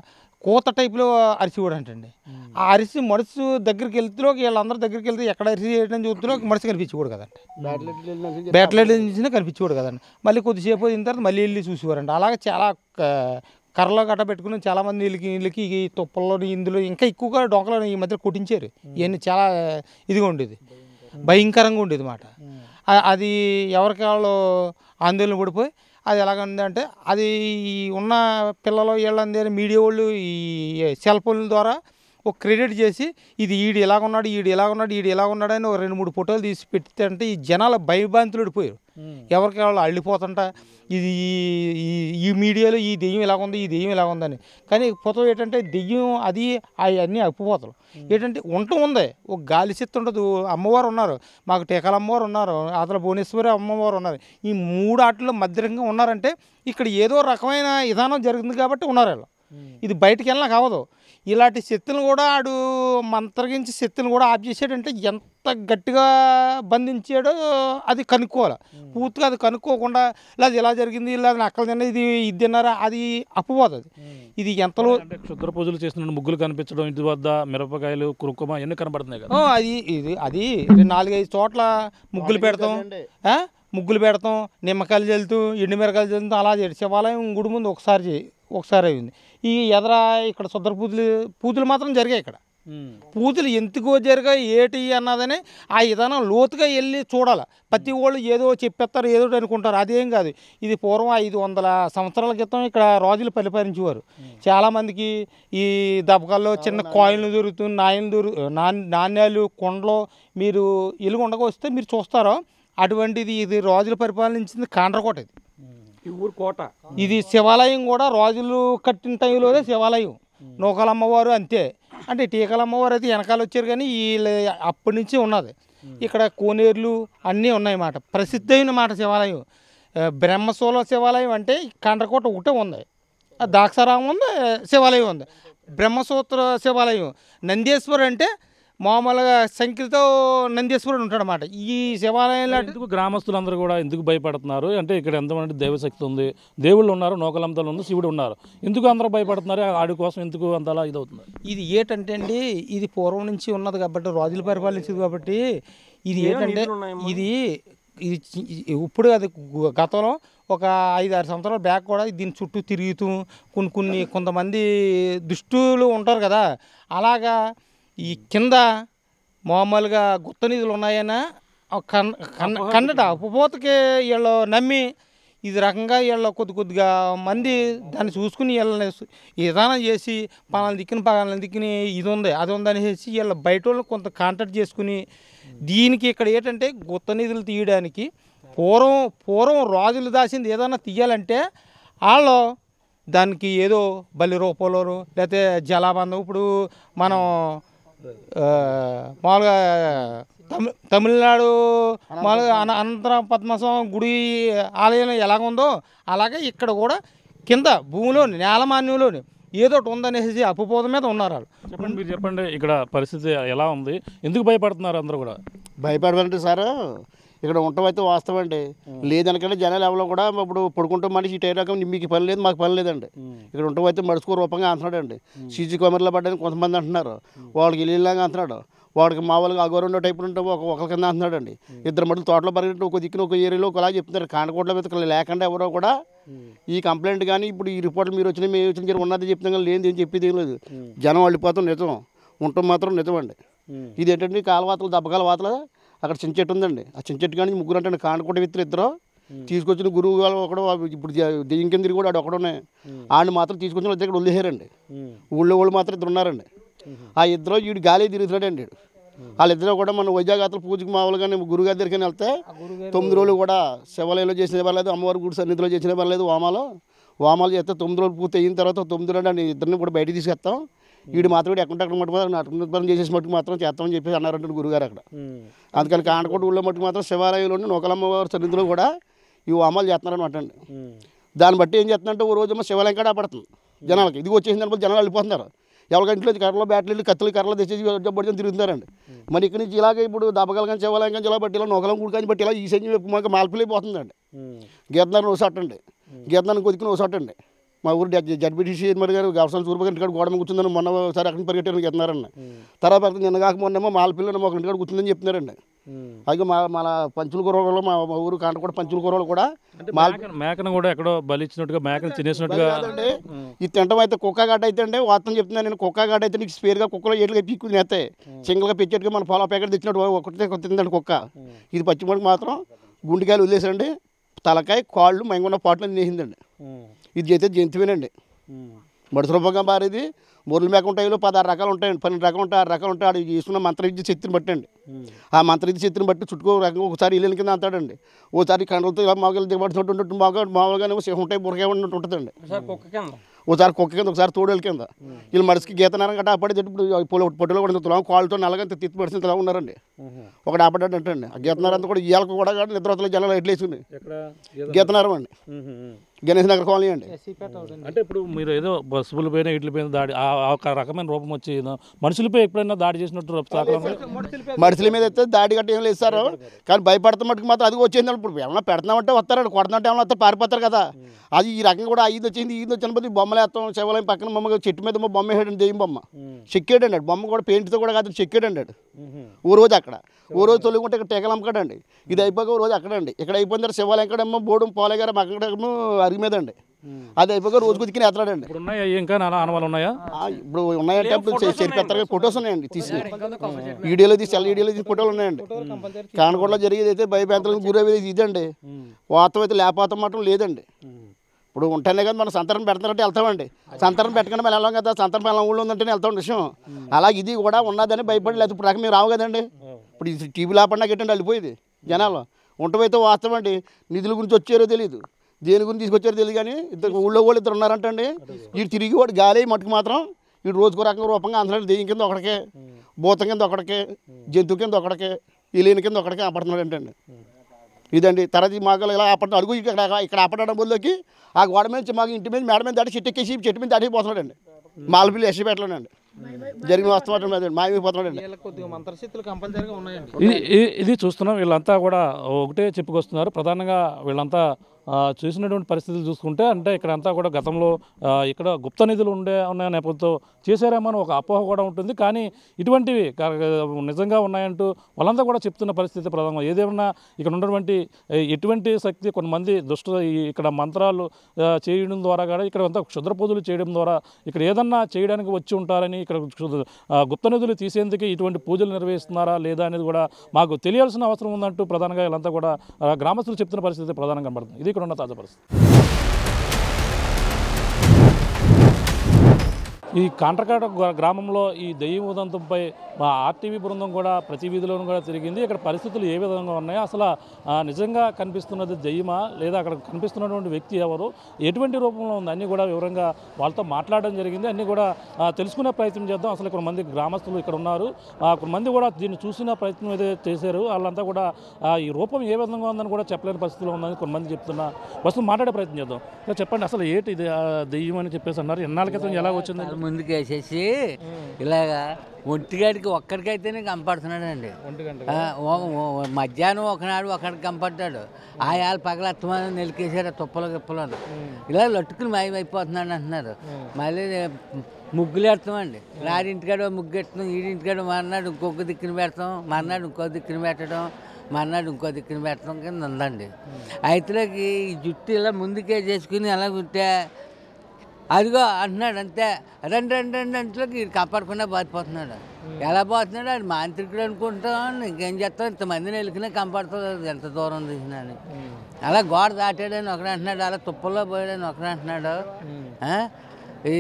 S5: కోత టైపులో అరిసివాడు అంటండి ఆ అరిసి మనుషు దగ్గరికి వెళ్తూ వీళ్ళందరూ దగ్గరికి వెళ్తే ఎక్కడ అరిసి చేయడం చూస్తున్నా మనిషి కనిపించకూడదు కదండి
S6: బ్యాట్లెట్ వెళ్ళిన
S5: బ్యాట్లైట్ నుంచి కనిపించేవాడు కదండి మళ్ళీ కొద్దిసేపు అయిన తర్వాత మళ్ళీ వెళ్ళి చూసేవారండి అలాగే చాలా క- కర్రలో గట్ట పెట్టుకుని చాలామంది వీళ్ళకి వీళ్ళకి ఈ తుప్పల్లో ఇందులో ఇంకా ఎక్కువగా డొంకలో ఈ మధ్య కొట్టించారు ఇవన్నీ చాలా ఇదిగా ఉండేది భయంకరంగా ఉండేది మాట అది ఎవరికి వాళ్ళు ఆందోళన పడిపోయి అది ఎలాగందంటే అది ఈ ఉన్న పిల్లలు వీళ్ళందరూ మీడియా వాళ్ళు ఈ సెల్ ఫోన్ల ద్వారా ఒక క్రెడిట్ చేసి ఇది ఈడు ఇలాగ ఉన్నాడు ఈడు ఇలాగ ఉన్నాడు ఈడు ఇలాగ ఉన్నాడు అని ఒక రెండు మూడు ఫోటోలు తీసి పెడితే ఈ జనాల భయభ్రాంతులు పడిపోయారు ఎవరికి వాళ్ళు అల్లిపోతుంట ఇది ఈ- ఈ ఈ మీడియాలో ఈ దెయ్యం ఇలాగ ఉంది ఈ దెయ్యం ఇలాగ ఉందని కానీ ఫోటో ఏంటంటే దెయ్యం అది అవన్నీ అప్పిపోతలు ఏంటంటే ఉంట ఉంది ఒక గాలి చెత్త ఉండదు అమ్మవారు ఉన్నారు మాకు టీకాల అమ్మవారు ఉన్నారు అతల భువనేశ్వరి అమ్మవారు ఉన్నారు ఈ మూడు ఆటల్లో మధ్యంగా ఉన్నారంటే ఇక్కడ ఏదో రకమైన విధానం జరుగుతుంది కాబట్టి ఉన్నారు వీళ్ళు ఇది బయటికి వెళ్ళినా కావదు ఇలాంటి శక్తులను కూడా ఆడు మంత్రగించి శక్తులను కూడా ఆఫ్ చేసాడంటే ఎంత గట్టిగా బంధించాడో అది కనుక్కోవాలి పూర్తిగా అది కనుక్కోకుండా లేదా ఇలా జరిగింది ఇలా నక్కలు తిన్న ఇది ఇది తిన్నారా అది అప్పుపోతుంది ఇది ఎంతలో
S2: అంటే క్షుద్ర పూజలు చేస్తున్న ముగ్గులు కనిపించడం ఇంటి వద్ద మిరపకాయలు కురుకుమ ఇవన్నీ కనబడుతున్నాయి కదా
S5: ఆ, అది ఇది అది నాలుగైదు చోట్ల ముగ్గులు పెడతాం ఆ? ముగ్గులు పెడతాం నిమ్మకాయలు చల్లుతూ ఎండుమిరకాయలు చల్లుతూ అలా చేసి శివాలయం గుడి ముందు ఒకసారి చే- ఒకసారి అయింది ఈ ఎదర ఇక్కడ శుద్ర పూజలు పూజలు మాత్రం జరిగాయి ఇక్కడ పూజలు ఎందుకో జరిగాయి ఏటి అన్నదని ఆ విధానం లోతుగా వెళ్ళి చూడాలి ప్రతి వాళ్ళు ఏదో చెప్పేస్తారు ఏదో ఒకటి అనుకుంటారు అదేం కాదు ఇది పూర్వం ఐదు వందల సంవత్సరాల క్రితం ఇక్కడ రాజులు పరిపాలించేవారు చాలామందికి ఈ దబకాల్లో చిన్న కాయిన్లు దొరుకుతుంది నాయలు దొరు నాణ్- నాణ్యాలు కొండలు మీరు ఇలుగుండగా వస్తే మీరు చూస్తారో అటువంటిది ఇది రాజులు పరిపాలించింది కాండ్రకోట ఇది
S6: ఈ ఊరు కోట
S5: ఇది శివాలయం కూడా రాజులు కట్టిన టైంలోనే శివాలయం నూకల అమ్మవారు అంతే అంటే టీకల అమ్మవారు అయితే వెనకాల వచ్చారు కానీ వీళ్ళ అప్పటి నుంచి ఉన్నది ఇక్కడ కోనేరులు అన్నీ ఉన్నాయన్నమాట ప్రసిద్ధమైన మాట శివాలయం ఆ, బ్రహ్మశూల శివాలయం అంటే కండ్రకోట ఒకటే ఉంది ఆ దాక్షారామం ఉంది శివాలయం ఉంది బ్రహ్మసూత్ర శివాలయం నందీశ్వరు అంటే మామూలుగా సంఖ్యతో నందీశ్వరుడు ఉంటాడనమాట ఈ శివాలయంలో
S2: ఎందుకు గ్రామస్తులందరూ కూడా ఎందుకు భయపడుతున్నారు అంటే ఇక్కడ ఎంతమంది దైవశక్తి ఉంది దేవుళ్ళు ఉన్నారు నోకలంతలు ఉంది శివుడు ఉన్నారు ఎందుకు అందరూ భయపడుతున్నారు ఆడి కోసం ఎందుకు అంతలా ఇదవుతుంది
S5: ఇది ఏటంటే అండి ఇది పూర్వం నుంచి ఉన్నది కాబట్టి రాజులు పరిపాలించింది కాబట్టి ఇది ఏంటంటే ఇది ఇది చి- ఇది ఇప్పుడు అది గు- గతంలో ఒక ఐదు ఆరు సంవత్సరాల బ్యాక్ కూడా దీని చుట్టూ తిరుగుతూ కొన్ని కొన్ని కొంతమంది దుష్టులు ఉంటారు కదా అలాగా ఈ కింద మామూలుగా గుత్త నిధులు ఉన్నాయన్నా కన్ కన్న కన్నడ ఉపపోతకి వీళ్ళు నమ్మి ఇది రకంగా వీళ్ళు కొద్ది కొద్దిగా మంది దాన్ని చూసుకుని వీళ్ళని సు- ఈ విధానం చేసి పలానా దిక్కున పలానా దిక్కుని ఇది ఉంది అది ఉంది అనేసి వీళ్ళ బయట వాళ్ళని కొంత కాంటాక్ట్ చేసుకుని దీనికి ఇక్కడ ఏంటంటే గుత్త నిధులు తీయడానికి పూర్వం పూర్వం రాజులు దాసింది ఏదైనా తీయాలంటే వాళ్ళు దానికి ఏదో బలి రూపంలోను లేకపోతే జలాబంధం ఇప్పుడు మనం ఆ, మామూలుగా తమి తమిళనాడు మామూలుగా అన అనంతరం పద్మస్వామి గుడి ఆలయం ఎలాగ ఉందో అలాగే ఇక్కడ కూడా కింద భూమిలోని నేలమాన్యంలోని ఏదో ఒకటి ఉందనేసి అప్పుపోత మీద ఉన్నారు వాళ్ళు
S2: చెప్పండి మీరు చెప్పండి ఇక్కడ పరిస్థితి ఎలా ఉంది ఎందుకు భయపడుతున్నారు అందరూ కూడా
S6: భయపడమంటే సార్ ఇక్కడ ఉండటం అయితే వాస్తవం అండి లేదనకంటే జనాలు ఎవరో కూడా ఇప్పుడు పడుకుంటాం మనిషి ఇటు రకం మీకు పని లేదు మాకు పని లేదండి ఇక్కడ ఉండటం అయితే మడుచుకో రూపంగా అంటున్నాడు అండి సీసీ కెమెరాలో పడ్డని కొంతమంది అంటున్నారు వాళ్ళకి ఇల్లులాగా అంటున్నాడు వాడికి మామూలుగా అగోరెండో టైప్ ఉంటే ఒక ఒకరి కింద అంటున్నాడు అండి ఇద్దరు మటుకు తోటలో పరిగెట్టి ఒక దిక్కున ఒక ఏరియాలో ఒకలా చెప్తున్నారు కాండకోట్ల మీద ఇక్కడ లేకుండా ఎవరో కూడా ఈ కంప్లైంట్ కానీ ఇప్పుడు ఈ రిపోర్ట్లు మీరు వచ్చిన మేము వచ్చిన ఉన్నది చెప్తాం కానీ లేనిది ఏం చెప్పేది ఏం లేదు జనం వెళ్ళిపోతాం నిజం ఉండటం మాత్రం నిజం అండి ఇది ఏంటంటే కాలవాతలు దెబ్బకాల వాతలు అక్కడ చిన్న చెట్టు ఉందండి ఆ చిన్న చెట్టు కానీ ముగ్గురు అంటే కాండకోట విత్తులు ఇద్దరు తీసుకొచ్చిన గురువు వాళ్ళు ఒకడు ఇప్పుడు దె- దెయ్యం కింద కూడా వాడు ఒకడునే ఆయన మాత్రం తీసుకొచ్చిన వాళ్ళ దగ్గర వదిలేశారండి ఊళ్ళో వాళ్ళు మాత్రం ఇద్దరు ఉన్నారండి ఆ ఇద్దరు వీడు గాలి తిరుగుతున్నాడండి వీడు వాళ్ళిద్దరూ కూడా మన వైజాగతల పూజకి మామూలుగా గురుగారి దగ్గరికి వెళ్తే తొమ్మిది రోజులు కూడా శివాలయంలో చేసిన పర్లేదు అమ్మవారి గుడి సన్నిధిలో చేసిన పర్లేదు వామాలు వామాలు చేస్తే తొమ్మిది రోజులు పూర్తి అయిన తర్వాత తొమ్మిది రోజులు అండి ఇద్దరిని కూడా బయటికి తీసుకెళ్తాం వీడు మాత్రం వీడు ఎక్కడ అక్కడ మటుకు అటు పని చేసేసి మటుకు మాత్రం చేస్తామని చెప్పేసి అన్నారంటే గురుగారు అక్కడ అందుకని కాండకోట ఊళ్ళో మటుకు మాత్రం శివాలయంలోని నూకలమ్మవారి సన్నిధిలో కూడా ఈ వామాలు చేస్తున్నారనమాట అండి దాన్ని బట్టి ఏం చేస్తుందంటే ఓ రోజు శివాలయం కాడ పడుతుంది జనాలకి ఇది వచ్చేసిన దాని జనాలు వెళ్ళిపోతున్నారు ఎవరికైనా ఇంట్లో కర్రలు బ్యాట్లు కత్తులు కర్రలు తెచ్చేసి జబ్బడి తిరుగుతున్నారండి మరి ఇక్కడి నుంచి ఇలాగే ఇప్పుడు దెబ్బకలు కానీ శివాలయం కానీ ఇలా బట్టి ఇలా నొకలం గుడికాని బట్టి ఇలా ఈ సైన్ మాకు మాల్పిలైపోతుందండి గీతనారు నోసట్టండి గీతనాన్ని కొద్దికి నోసట్టండి మా ఊరు జడ్బిటిసి మరి గారు వ్యవసాయం సూర్పు ఇంటికాడ గోడ మీద కూర్చుందని మొన్న ఒకసారి అక్కడ పరిగెట్టారు గీతనారండి తర్వాత నిన్న కాక మొన్నేమో మాల్పిల్లని ఒక ఇంటికాడ కూర్చుందని చెప్తున్నారండి అలాగే మా మన పంచుల కూరలు మా మా ఊరు కాంట కూడా పంచుల కూరలు కూడా మాల్
S2: మేకను- మేకను కూడా ఎక్కడో బలిచ్చినట్టుగా మేకను తినేసినట్టుగా
S6: కాదండి ఈ తింటం అయితే కుక్క గడ్డ అయితే అండి వాస్తవం చెప్తున్నాను నేను కుక్క గడ్డ అయితే నీకు స్పేర్గా కుక్కలో ఏట్లుగా పీక్కు తినేస్తాయి సింగిల్గా పెంచేట్టుగా మన పొలం ప్యాకెట్ తెచ్చినట్టు ఒకటే తిందండి కుక్క ఇది పచ్చిమడికి మాత్రం గుండెకాయలు వదిలేసండి తలకాయ కాళ్ళు మైంగున్న పాటలు తినేసిందండి ఇది చేస్తే జంతువేనండి మడుసు రూపంగా మారేది మురళి మేక ఉంటాయిలో పదహారు రకాలు ఉంటాయండి పన్నెండు రకాలు ఉంటాయి ఆరు రకాలు ఉంటాయి ఆడు చేసుకున్న మంత్ర విద్య శక్తిని బట్టి అండి ఆ మంత్ర విద్య శక్తిని బట్టి చుట్టుకో రకంగా ఒకసారి ఇల్లు కింద అంతాడండి ఓసారి కండలతో ఇలా మామూలుగా దిగబడుతున్నట్టు మామూలుగా మామూలుగానే సింహం ఉంటాయి బురకాయ ఉన్నట్టు ఉంటుందండి ఒకసారి కుక్క కింద ఒకసారి తోడేల కింద వీళ్ళు మడిసికి గీతనారం గట్ట అప్పటి ఇప్పుడు పొల పొట్టులో కూడా తులం కాళ్ళతో నల్లగా తిత్తి పడిసిన ఇలా ఉన్నారండి ఒకటి ఆపడ్డాడు అంటండి ఆ గీతనారం అంతా కూడా ఇవాళకు కూడా కాదు నిద్రతల జనాలు ఎట్లా వేసుకుని గీతనారం అండి గణేష్ నగర్ కాలనీ అండి
S2: అంటే ఇప్పుడు మీరు ఏదో బస్సుల పైన ఇట్ల పైన దాడి ఆ ఆ ఒక రకమైన రూపం వచ్చి ఏదో మనుషులపై ఎప్పుడైనా దాడి చేసినట్టు తాకడం
S6: మనుషుల మీద అయితే దాడి గట్ట ఏం లేదు సార్ కానీ భయపడతా మటుకు మాత్రం అది వచ్చింది ఇప్పుడు ఏమన్నా పెడుతున్నామంటే వస్తారండి కొడుతుంటే ఏమన్నా వస్తారు పారిపోతారు కదా అది ఈ రకంగా కూడా ఐదు వచ్చింది ఈది వచ్చిన పోతే బొమ్మలు వేస్తాం శివాలయం పక్కన బొమ్మ చెట్టు మీద మా బొమ్మ వేసాడండి దెయ్యం బొమ్మ చెక్కాడండి ఆడు. బొమ్మ కూడా పెయింట్తో కూడా కాదు చెక్కాడండి ఆడు. ఓ రోజు అక్కడ ఓ రోజు తొలుగుంటే ఇక్కడ టీకలు అమ్మకాడండి ఇది అయిపోక ఓ రోజు అక్కడండి ఇక్కడ అయిపోయిన తర్వాత శివాలయం కడేమో బోడు పోలే గారు అక్కడేమో అరిగి మీద అండి అది అయిపోక రోజు కుదికిన ఎత్తడాడండి
S2: ఇప్పుడు ఉన్నాయా ఇంకా నానా ఆనవాళ్ళు ఉన్నాయా
S6: ఆ, ఇప్పుడు ఉన్నాయంటే ఇప్పుడు చెరిపేస్తారు ఫొటోస్ ఉన్నాయండి తీసి వీడియోలో తీసి సెల్ వీడియోలో తీసి ఫోటోలు ఉన్నాయండి కానకొండలో జరిగేది అయితే భయభ్రాంతులకు గురయ్యేది ఇదండి వాస్తవం అయితే లేకపోతే మాత్రం లేదండి ఇప్పుడు ఉంటేనే కదా మనం సంతరం పెడతారంటే వెళ్తామండి సంతరం పెట్టకుండా మేము వెళ్ళాం కదా సంతరం వెళ్ళాం ఊళ్ళో ఉందంటేనే వెళ్తాం విషయం అలాగే ఇది కూడా ఉన్నదని భయపడి లేదు ఇప్పుడు రకం మీరు రావు కదండి ఇప్పుడు ఇది టీవీ లేకుండా గట్టండి వెళ్ళిపోయేది జనాలు ఉంటమైతే వాస్తవం అండి నిధుల గురించి వచ్చారో తెలియదు దేని గురించి తీసుకొచ్చారో తెలియదు కానీ ఇద్దరు ఊళ్ళో వాళ్ళు ఇద్దరు ఉన్నారంటండి వీడు తిరిగి వాడు గాలి మట్టుకు మాత్రం వీడు రోజుకో రకంగా రూపంగా అంటున్నాడు దెయ్యం కింద ఒకడికే భూతం కింద ఒకడికే జంతువు కింద ఒకడికే ఇలీన కింద ఒకడికే ఆపడుతున్నాడు అంటండి ఇదండి తర్వాత ఈ మాగలు ఇలా ఆపడం అడుగు ఇక్కడ ఇక్కడ ఆపడడం బదులుకి ఆ గోడ మీద నుంచి మాకు ఇంటి మీద మేడ మీద దాటి చెట్టు ఎక్కేసి చెట్టు మీద దాటి పోతున్నాడండి మాలపిల్లి ఎసిపెట్టలోనండి జరిగిన వాస్తవం మాయమైపోతున్నాడండి
S5: వీళ్ళకి కొద్దిగా మంత్రశక్తులు కంపల్సరీగా ఉన్నాయండి
S2: ఇది ఇది- ఇది చూస్తున్నాం వీళ్ళంతా కూడా ఒకటే చెప్పుకొస్తున్నారు ప్రధానంగా వీళ్ళంతా ఆ, చూసినటువంటి పరిస్థితులు చూసుకుంటే అంటే ఇక్కడ అంతా కూడా గతంలో ఆ, ఇక్కడ గుప్త నిధులు ఉండే ఉన్న నేపథ్యంతో చేశారేమో అని ఒక అపోహ కూడా ఉంటుంది కానీ ఇటువంటివి కా- నిజంగా ఉన్నాయంటూ వాళ్ళంతా కూడా చెప్తున్న పరిస్థితి ప్రధానం ఏదేమన్నా ఇక్కడ ఉన్నటువంటి ఏ, ఎటువంటి శక్తి కొంతమంది దుష్ట ఈ- ఇక్కడ మంత్రాలు ఆ, చేయడం ద్వారా కూడా ఇక్కడ అంతా క్షుద్ర పూజలు చేయడం ద్వారా ఇక్కడ ఏదన్నా చేయడానికి వచ్చి ఉంటారని ఇక్కడ క్షుద్ర- ఆ, గుప్త నిధులు తీసేందుకు ఇటువంటి పూజలు నిర్వహిస్తున్నారా లేదా అనేది కూడా మాకు తెలియాల్సిన అవసరం ఉందంటూ ప్రధానంగా వీళ్ళంతా కూడా ఆ, గ్రామస్తులు చెప్తున్న పరిస్థితి ప్రధానంగా కనబడుతుంది ఇది ఇక్కడ ఉన్న తాజా పరిస్థితి ఈ కాంట్రకాట గ్రా- గ్రామంలో ఈ దెయ్యం ఉదంతంపై మా ఆర్టీవీ బృందం కూడా ప్రతి వీధిలోనూ కూడా తిరిగింది ఇక్కడ పరిస్థితులు ఏ విధంగా ఉన్నాయో అసలు ఆ, నిజంగా కనిపిస్తున్నది దెయ్యమా లేదా అక్కడ కనిపిస్తున్నటువంటి వ్యక్తి ఎవరు ఎటువంటి రూపంలో ఉంది అన్నీ కూడా వివరంగా వాళ్ళతో మాట్లాడడం జరిగింది అన్నీ కూడా ఆ, తెలుసుకునే ప్రయత్నం చేద్దాం అసలు కొంతమంది గ్రామస్తులు ఇక్కడ ఉన్నారు ఆ, కొంతమంది కూడా దీన్ని చూసిన ప్రయత్నం ఏదైతే చేశారు వాళ్ళంతా కూడా ఆ, ఈ రూపం ఏ విధంగా ఉందని కూడా చెప్పలేని పరిస్థితిలో ఉందని కొంతమంది చెప్తున్నా వస్తూ మాట్లాడే ప్రయత్నం చేద్దాం ఇలా చెప్పండి అసలు ఏంటి ఇది ఆ, దెయ్యం అని చెప్పేసి అన్నారు ఎన్నాళ్ళ క్రితం ఎలా వచ్చింది
S7: తల ముందుకు వేసేసి ఇలాగా ఒంటిగాడికి ఒక్కడికైతేనే కనపడుతున్నాడండి ఆ, ఓ- ఓ- మధ్యాహ్నం ఒకనాడు ఒకడికి కనపడ్డాడు ఆ యాళ్ళు పగలత్తమని నిలికేసారు ఆ తుప్పలు గిప్పలు ఇలా లట్టుకుని మాయమైపోతున్నాడు అంటున్నారు మళ్ళీ ముగ్గులు వేస్తామండి నాడింటికాడ ముగ్గు ఎట్టడం ఈడింటికాడ మర్నాడు ఇంకొక దిక్కున పెడతాం మర్నాడు ఇంకో దిక్కున పెట్టడం మర్నాడు ఇంకో దిక్కున పెట్టడం కింద ఉందండి అయితేకి ఈ జుట్టు ఇలా ముందుకే చేసుకుని ఎలా ఉంటే అదిగో అంటున్నాడు అంతే రెండు రెండు రెండు అంట్లోకి వీడు కాపాడకుండా బాధిపోతున్నాడు ఎలా పోతున్నాడు ఆడు మాంత్రికుడు అనుకుంటాం ఇంకేం చేస్తాం ఇంతమందిని వెళ్ళినా కాపాడుతుంది ఎంత దూరం తీసినా అని అలా గోడ దాటాడని ఒకడు అంటున్నాడు అలా తుప్పల్లో పోయాడని ఒకడు అంటున్నాడు ఆ? ఈ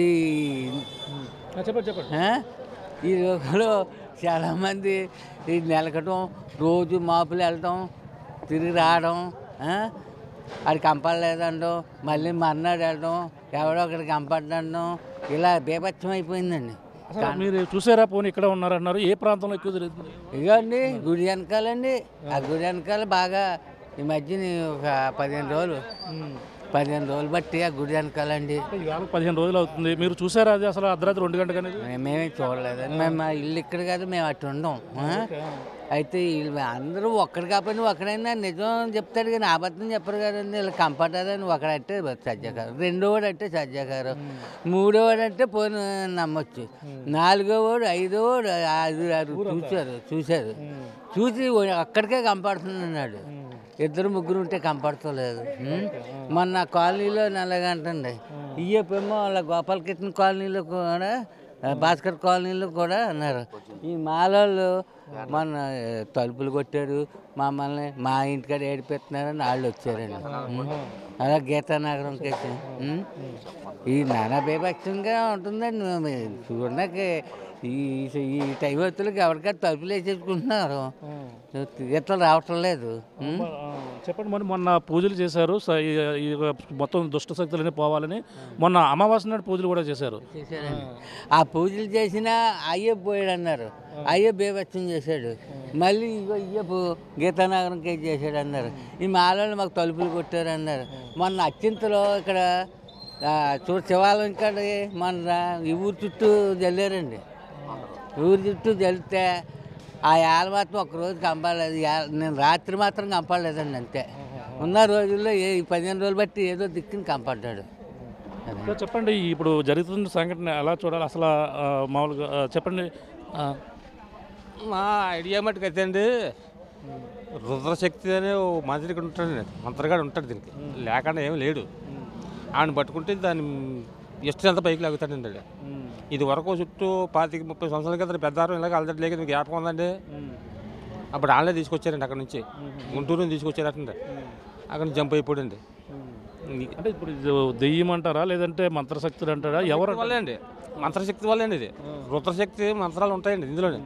S2: చెప్పండి చెప్పండి
S7: ఆ? ఈ రోజులో చాలామంది ఈ నెలకటం రోజు మాపులు వెళ్ళటం తిరిగి రావడం ఆ? అది కంపడలేదండం మళ్ళీ మర్నాడు వెళ్ళడం ఎవడో ఒకటి కంపడడం ఇలా బీభత్సం అయిపోయిందండి
S2: అసలు మీరు చూసారా పోనీ ఇక్కడ ఉన్నారన్నారు ఏ ప్రాంతంలో ఎక్కువ తిరుగుతుంది
S7: ఇదిగోండి గుడి వెనకాలండి ఆ గుడి వెనకాల బాగా ఈ మధ్యన ఒక పదిహేను రోజులు పదిహేను రోజులు బట్టి ఆ గుడి వెనకాలండి
S2: ఇవాళ పదిహేను రోజులు అవుతుంది మీరు చూసారా అది అసలు అర్ధరాత్రి రెండు గంటలకు అనేది
S7: మేమేమీ చూడలేదండి మేము మా ఇల్లు ఇక్కడ కాదు మేము అటు ఉండం ఆ? అయితే వీళ్ళు అందరూ ఒక్కడు కాకపోయినా ఒకడైనా నిజం చెప్తాడు కానీ అబద్ధం చెప్పరు కదండి వీళ్ళు కంపటదని ఒకడంటే సజ్జకారు రెండో వాడు అంటే సజ్జకారు మూడో వాడు అంటే పోను నమ్మొచ్చు నాలుగో వాడు ఐదో వాడు ఆరు ఆరు చూశారు చూశారు చూసి అక్కడికే కంపడుతున్నాడు ఇద్దరు ముగ్గురు ఉంటే కంపడతలేదు మొన్న కాలనీలో నెలగంటండి ఇయ్యపేమో వాళ్ళ గోపాల కిషన్ కాలనీలో కూడా ఆ, భాస్కర్ కాలనీలో కూడా అన్నారు ఈ మాలోళ్ళు మొన్న ఆ, తలుపులు కొట్టారు మమ్మల్ని మా ఇంటికాడ ఏడిపెడుతున్నారని వాళ్ళు వచ్చారండి ఉం. అలా గీతానగరం కేసు ఉం. ఈ నానా బేభత్సంగా ఉంటుందండి మేము చూడడానికి ఈ ఈ టైం వచ్చేలకు ఎవరికైనా తలుపులు వేసేసుకుంటున్నారు గీతలు రావటం లేదు ఉం.
S2: ఆ, చెప్పండి మరి మొన్న పూజలు చేశారు స- ఈ- ఈ మొత్తం దుష్ట శక్తులన్నీ పోవాలని మొన్న అమావాస్య నాడు పూజలు కూడా చేశారు
S7: చేశారండి ఆ పూజలు చేసినా అయ్యే పోయాడు అన్నారు అయ్యే బేభత్సం చేశాడు మళ్ళీ ఇగో అయ్యపు గీతానగరం కేసు చేశాడు అన్నారు ఈ మాలలో మాకు తలుపులు కొట్టారు అన్నారు మొన్న అత్యంతలో ఇక్కడ ఆ, చూడు శివాలయం ఇక్కడ మన ఈ ఊరు చుట్టూ జల్లారండి ఊరి చుట్టూ జల్లితే ఆ ఏళ్ళ మాత్రం ఒక రోజు కంపలేదు ఏళ్ళ- నేను రాత్రి మాత్రం కంపలేదండి అంతే ఉన్న రోజుల్లో ఏ ఈ పదిహేను రోజులు బట్టి ఏదో దిక్కుని కంపడ్డాడు అదే.
S2: ఇంకా చెప్పండి ఇప్పుడు జరుగుతున్న సంఘటన ఎలా చూడాలి అసలు ఆ, మామూలుగా ఆ, చెప్పండి ఆ,
S8: మా ఐడియా మటుకు అయితే అండి రుద్రశక్తి అనే ఓ మంత్రికుడు ఉంటాడు మంత్రగాడు ఉంటాడు దీనికి లేకుండా ఏం లేడు ఆయన పట్టుకుంటే దాన్ని ఇష్టం ఎంత పైకి లాగుతాడండి ఆడు. ఇది వరకు చుట్టూ పాతిక ముప్పై సంవత్సరాల క్రితం పెద్దారం ఇలాగ అలదటి లేక మీకు జ్ఞాపకం ఉందండి అప్పుడు వాళ్ళే తీసుకొచ్చారండి అక్కడ నుంచి గుంటూరు నుంచి తీసుకొచ్చారటండి అక్కడ నుంచి జంప్ అయిపోయాడండి
S2: అంటే ఇప్పుడు ఇది దెయ్యం అంటారా లేదంటే మంత్రశక్తులు అంటారా ఎవరు
S8: శక్తి వల్లే అండి మంత్రశక్తి వల్లే అండి ఇది రుద్రశక్తి మంత్రాలు ఉంటాయండి ఇందులోనే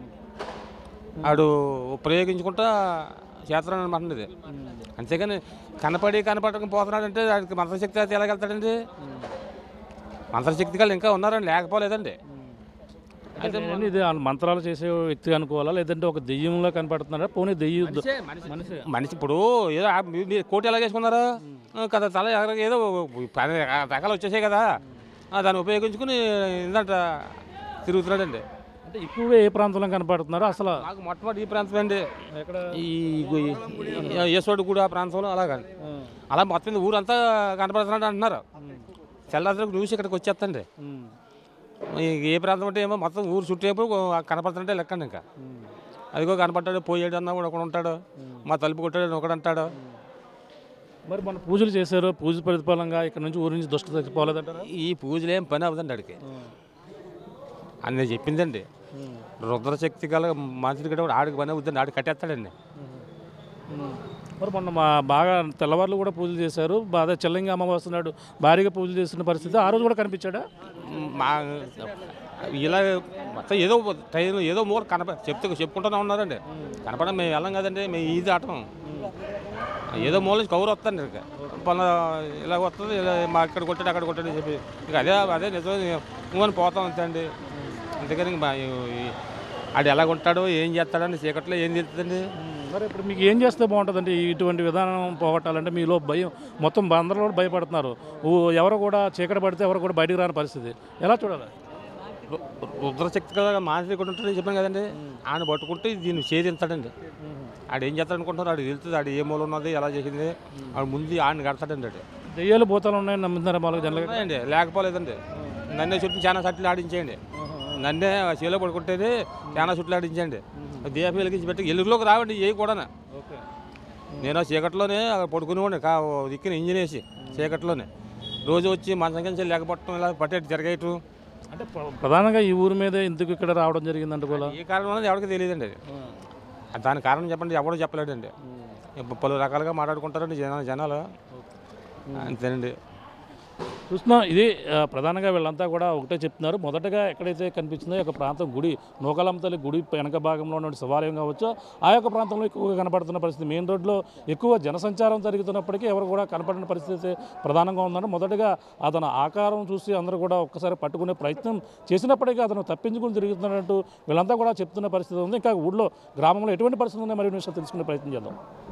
S8: ఆడు ప్రయోగించుకుంటా చేస్తున్నాడు అనమాట ఇది అంతేగాని కనపడి కనపడక పోతున్నాడంటే ఆడికి మంత్రశక్తి అయితే ఎలాగెళ్తాడండి మంత్రశక్తి కాళ్ళు ఇంకా ఉన్నారండి లేకపోలేదండి
S2: అయితే నేను ఇది ఆ మంత్రాలు చేసే వ్యక్తి అనుకోవాలా లేదంటే ఒక దెయ్యంలో కనపడుతున్నారా పోనీ దెయ్యం మనిషి
S8: మనిషి ఇప్పుడు ఏదో ఆ మీ- మీరు కోటి ఎలా చేసుకున్నారు ఆ, కదా తల ఎగర- ఏదో పది రకాలు వచ్చేసాయి కదా ఆ, దాన్ని ఉపయోగించుకుని ఇందంట తిరుగుతున్నాడండి
S2: అంటే ఎక్కువగా ఏ ప్రాంతంలో కనపడుతున్నారు అసలు
S8: నాకు మొట్టమొదటి ఈ ప్రాంతం అండి
S2: ఎక్కడ
S8: ఈ యశోడు కూడా ఆ ప్రాంతంలో అలాగా అలా మొత్తం మీద ఊరంతా కనపడుతున్నాడు అంటున్నారు తెల్లారికి చూసి ఇక్కడికి వచ్చేస్తండి ఏ ప్రాంతం అంటే ఏమో మొత్తం ఊరు చుట్టేపు కనపడుతుంటే లెక్కండి ఇంకా అదిగో కనపడ్డాడు పోయాడు అన్న కూడా ఒకడు ఉంటాడు మా తలుపు కొట్టాడు ఒకడు అంటాడు
S2: మరి మన పూజలు చేశారు పూజ ప్రతిఫలంగా ఇక్కడ నుంచి ఊరి నుంచి దుష్ట తగ్గిపోలేదంటారా
S8: ఈ పూజలు ఏం పని అవ్వదండి అడికి అని చెప్పిందండి రుద్రశక్తి గల మనిషికి కూడా ఆడికి పని అవుతుంది ఆడికి కట్టేస్తాడండి
S2: మరి మొన్న మా బాగా తెల్లవారులు కూడా పూజలు చేశారు బాగా చెల్లంగా అమావాస్య నాడు భారీగా పూజలు చేస్తున్న పరిస్థితి ఆ రోజు కూడా కనిపించాడా
S8: మా ఇలా మొత్తం ఏదో టైం ఏదో మూల కనప చెప్తూ చెప్పుకుంటూనే ఉన్నారండి కనపడం మేము వెళ్ళం కదండి మేము ఈజీ ఆటం ఏదో మూల నుంచి కౌరు వస్తాండి ఇక పలానా ఇలా వస్తుంది ఇలా మా ఇక్కడ కొట్టాడు అక్కడ కొట్టాడు అని చెప్పి ఇక అదే అదే నిజం నువ్వు పోతాం అంతే అండి అందుకని ఇంక మా ఈ- ఆడు ఎలా ఉంటాడో ఏం చేస్తాడని చీకట్లో ఏం తెలుస్తుందండి
S2: మరి ఇప్పుడు మీకు ఏం చేస్తే బాగుంటుందంటే ఇటువంటి విధానం పోగొట్టాలంటే మీలో భయం మొత్తం అందరూ కూడా భయపడుతున్నారు ఊ- ఎవరు కూడా చీకటి పడితే ఎవరు కూడా బయటికి రాని పరిస్థితి ఎలా చూడాలి
S8: రు- రుద్రశక్తి కదా మానసిక ఉంటాడని చెప్పాను కదండి ఆయన పట్టుకుంటే దీన్ని ఛేదించాడండి ఆడు ఏం చేస్తాడు అనుకుంటున్నారు ఆడు వెళ్తుంది ఆడు ఏ మూల ఉన్నది ఎలా చేసింది ఆడు ముందు ఆడిని కడతాడండి ఆడు
S2: దెయ్యాలు భూతాలు ఉన్నాయని నమ్ముతున్నారు మామూలుగా జనరల్గా
S8: ఉన్నాయండి లేకపోలేదండి నన్నే చుట్టూ చాలా సట్లు ఆడించేయండి నన్నే చేలో పడుకుంటేనే చాలా చుట్లు ఆడించండి దీపం వెలిగించి పెట్టి ఎల్లులోకి రావండి ఏ కూడా నేను ఆ చీకట్లోనే అక్కడ పడుకునేవాడిని కా దిక్కిన ఇంజిన్ వేసి చీకట్లోనే రోజు వచ్చి మంచం కింద లేకపోవటం ఇలా పట్టేట్టు జరగేయటం
S2: అంటే ప్ర- ప్రధానంగా ఈ ఊరి మీద ఎందుకు ఇక్కడ రావడం జరిగిందంటే కూడా
S8: ఏ కారణం అనేది ఎవరికి తెలియదండి అది దాని కారణం చెప్పండి ఎవడో చెప్పలేడండి ఇప్పుడు పలు రకాలుగా మాట్లాడుకుంటారండి జనాలు జనాలు అంతేనండి
S2: చూస్తున్నాం ఇది ఆ, ప్రధానంగా వీళ్ళంతా కూడా ఒకటే చెప్తున్నారు మొదటగా ఎక్కడైతే కనిపించిందో ఈ యొక్క ప్రాంతం గుడి నూకాలమ్మ తల్లి గుడి వెనక భాగంలో ఉన్న శివాలయం కావచ్చు ఆ యొక్క ప్రాంతంలో ఎక్కువగా కనపడుతున్న పరిస్థితి మెయిన్ రోడ్లో ఎక్కువ జనసంచారం జరుగుతున్నప్పటికీ ఎవరు కూడా కనపడిన పరిస్థితి ప్రధానంగా ఉందంటే మొదటగా అతను ఆకారం చూసి అందరూ కూడా ఒక్కసారి పట్టుకునే ప్రయత్నం చేసినప్పటికీ అతను తప్పించుకుని తిరుగుతున్నట్టు వీళ్ళంతా కూడా చెప్తున్న పరిస్థితి ఉంది ఇంకా ఊళ్ళో గ్రామంలో ఎటువంటి పరిస్థితి ఉన్నాయి మరి విషయాలు తెలుసుకునే ప్రయత్నం చేద్దాం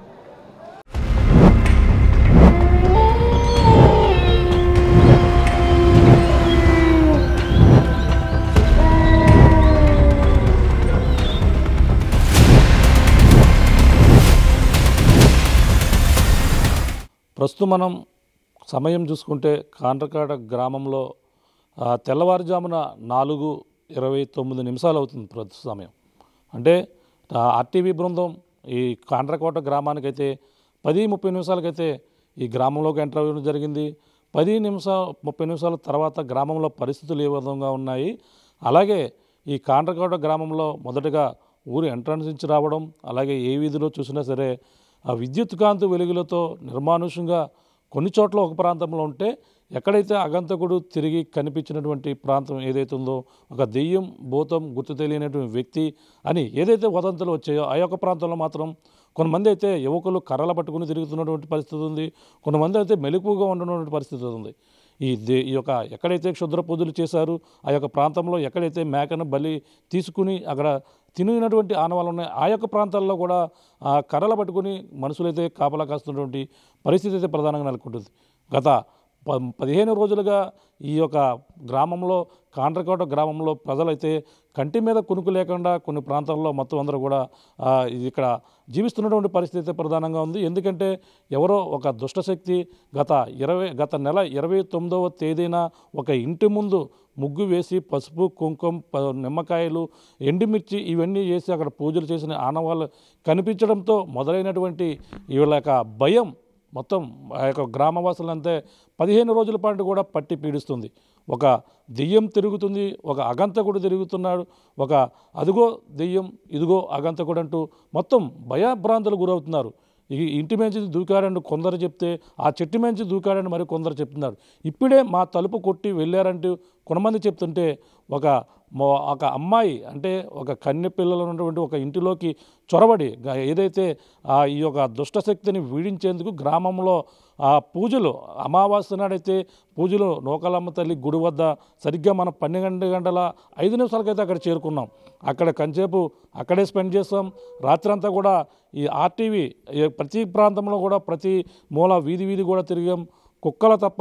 S2: ప్రస్తుతం మనం సమయం చూసుకుంటే కాండ్రకాడ గ్రామంలో ఆ, తెల్లవారుజామున నాలుగు ఇరవై తొమ్మిది నిమిషాలు అవుతుంది ప్రస్తుత సమయం అంటే ఆ, ఆర్టీవీ బృందం ఈ కాండ్రకోట గ్రామానికైతే పది ముప్పై నిమిషాలకైతే ఈ గ్రామంలోకి ఎంటర్ అవ్వడం జరిగింది పది నిమిషాలు ముప్పై నిమిషాల తర్వాత గ్రామంలో పరిస్థితులు ఏ విధంగా ఉన్నాయి అలాగే ఈ కాండ్రకోట గ్రామంలో మొదటగా ఊరు ఎంట్రన్స్ నుంచి రావడం అలాగే ఏ వీధిలో చూసినా సరే ఆ విద్యుత్ కాంతి వెలుగులతో నిర్మానుషంగా కొన్ని చోట్ల ఒక ప్రాంతంలో ఉంటే ఎక్కడైతే అగంతకుడు తిరిగి కనిపించినటువంటి ప్రాంతం ఏదైతే ఉందో ఒక దెయ్యం భూతం గుర్తు తెలియనటువంటి వ్యక్తి అని ఏదైతే వదంతులు వచ్చాయో ఆ యొక్క ప్రాంతంలో మాత్రం కొంతమంది అయితే యువకులు కర్రలు పట్టుకుని తిరుగుతున్నటువంటి పరిస్థితి ఉంది కొంతమంది అయితే మెలకువగా ఉండనటువంటి పరిస్థితి ఉంది ఈ దే ఈ యొక్క ఎక్కడైతే క్షుద్ర పూజలు చేశారు ఆ యొక్క ప్రాంతంలో ఎక్కడైతే మేకను బలి తీసుకుని అక్కడ తినినటువంటి ఆనవాళ్ళు ఉన్నాయి ఆ యొక్క ప్రాంతాల్లో కూడా ఆ కర్రలు పట్టుకుని మనుషులైతే కాపలా కాస్తున్నటువంటి పరిస్థితి అయితే ప్రధానంగా నెలకొంటుంది గత ప పదిహేను రోజులుగా ఈ యొక్క గ్రామంలో కాండ్రకోట గ్రామంలో ప్రజలైతే కంటి మీద కునుకు లేకుండా కొన్ని ప్రాంతాల్లో మొత్తం అందరూ కూడా ఆ, ఇది ఇక్కడ జీవిస్తున్నటువంటి పరిస్థితి అయితే ప్రధానంగా ఉంది ఎందుకంటే ఎవరో ఒక దుష్టశక్తి గత ఇరవై గత నెల ఇరవై తొమ్మిదవ తేదీన ఒక ఇంటి ముందు ముగ్గు వేసి పసుపు కుంకుమ ప- నిమ్మకాయలు ఎండుమిర్చి ఇవన్నీ వేసి అక్కడ పూజలు చేసిన ఆనవాళ్ళు కనిపించడంతో మొదలైనటువంటి వీళ్ళ యొక్క భయం మొత్తం ఆ యొక్క గ్రామవాసులంతే పదిహేను రోజుల పాటు కూడా పట్టి పీడిస్తుంది ఒక దెయ్యం తిరుగుతుంది ఒక అగంతకుడు తిరుగుతున్నాడు ఒక అదిగో దెయ్యం ఇదిగో అగంతకుడు అంటూ మొత్తం భయభ్రాంతులు గురవుతున్నారు ఈ ఇంటి మంచి దూకాడని కొందరు చెప్తే ఆ చెట్టు మంచి దూకాడని మరి కొందరు చెప్తున్నారు ఇప్పుడే మా తలుపు కొట్టి వెళ్ళారంటూ కొంతమంది చెప్తుంటే ఒక మో- ఒక అమ్మాయి అంటే ఒక కన్య పిల్లలు ఉన్నటువంటి ఒక ఇంటిలోకి చొరబడి గ- ఏదైతే ఆ ఈ యొక్క దుష్టశక్తిని వీడించేందుకు గ్రామంలో ఆ పూజలు అమావాస్య నాడైతే పూజలు నూకలమ్మ తల్లి గుడి వద్ద సరిగ్గా మనం పన్నెండు గంటల ఐదు నిమిషాలకైతే అక్కడ చేరుకున్నాం అక్కడ కంచేపు అక్కడే స్పెండ్ చేస్తాం రాత్రంతా కూడా ఈ ఆర్టీవీ ఈ ప్రతి ప్రాంతంలో కూడా ప్రతి మూల వీధి వీధి కూడా తిరిగాం కుక్కల తప్ప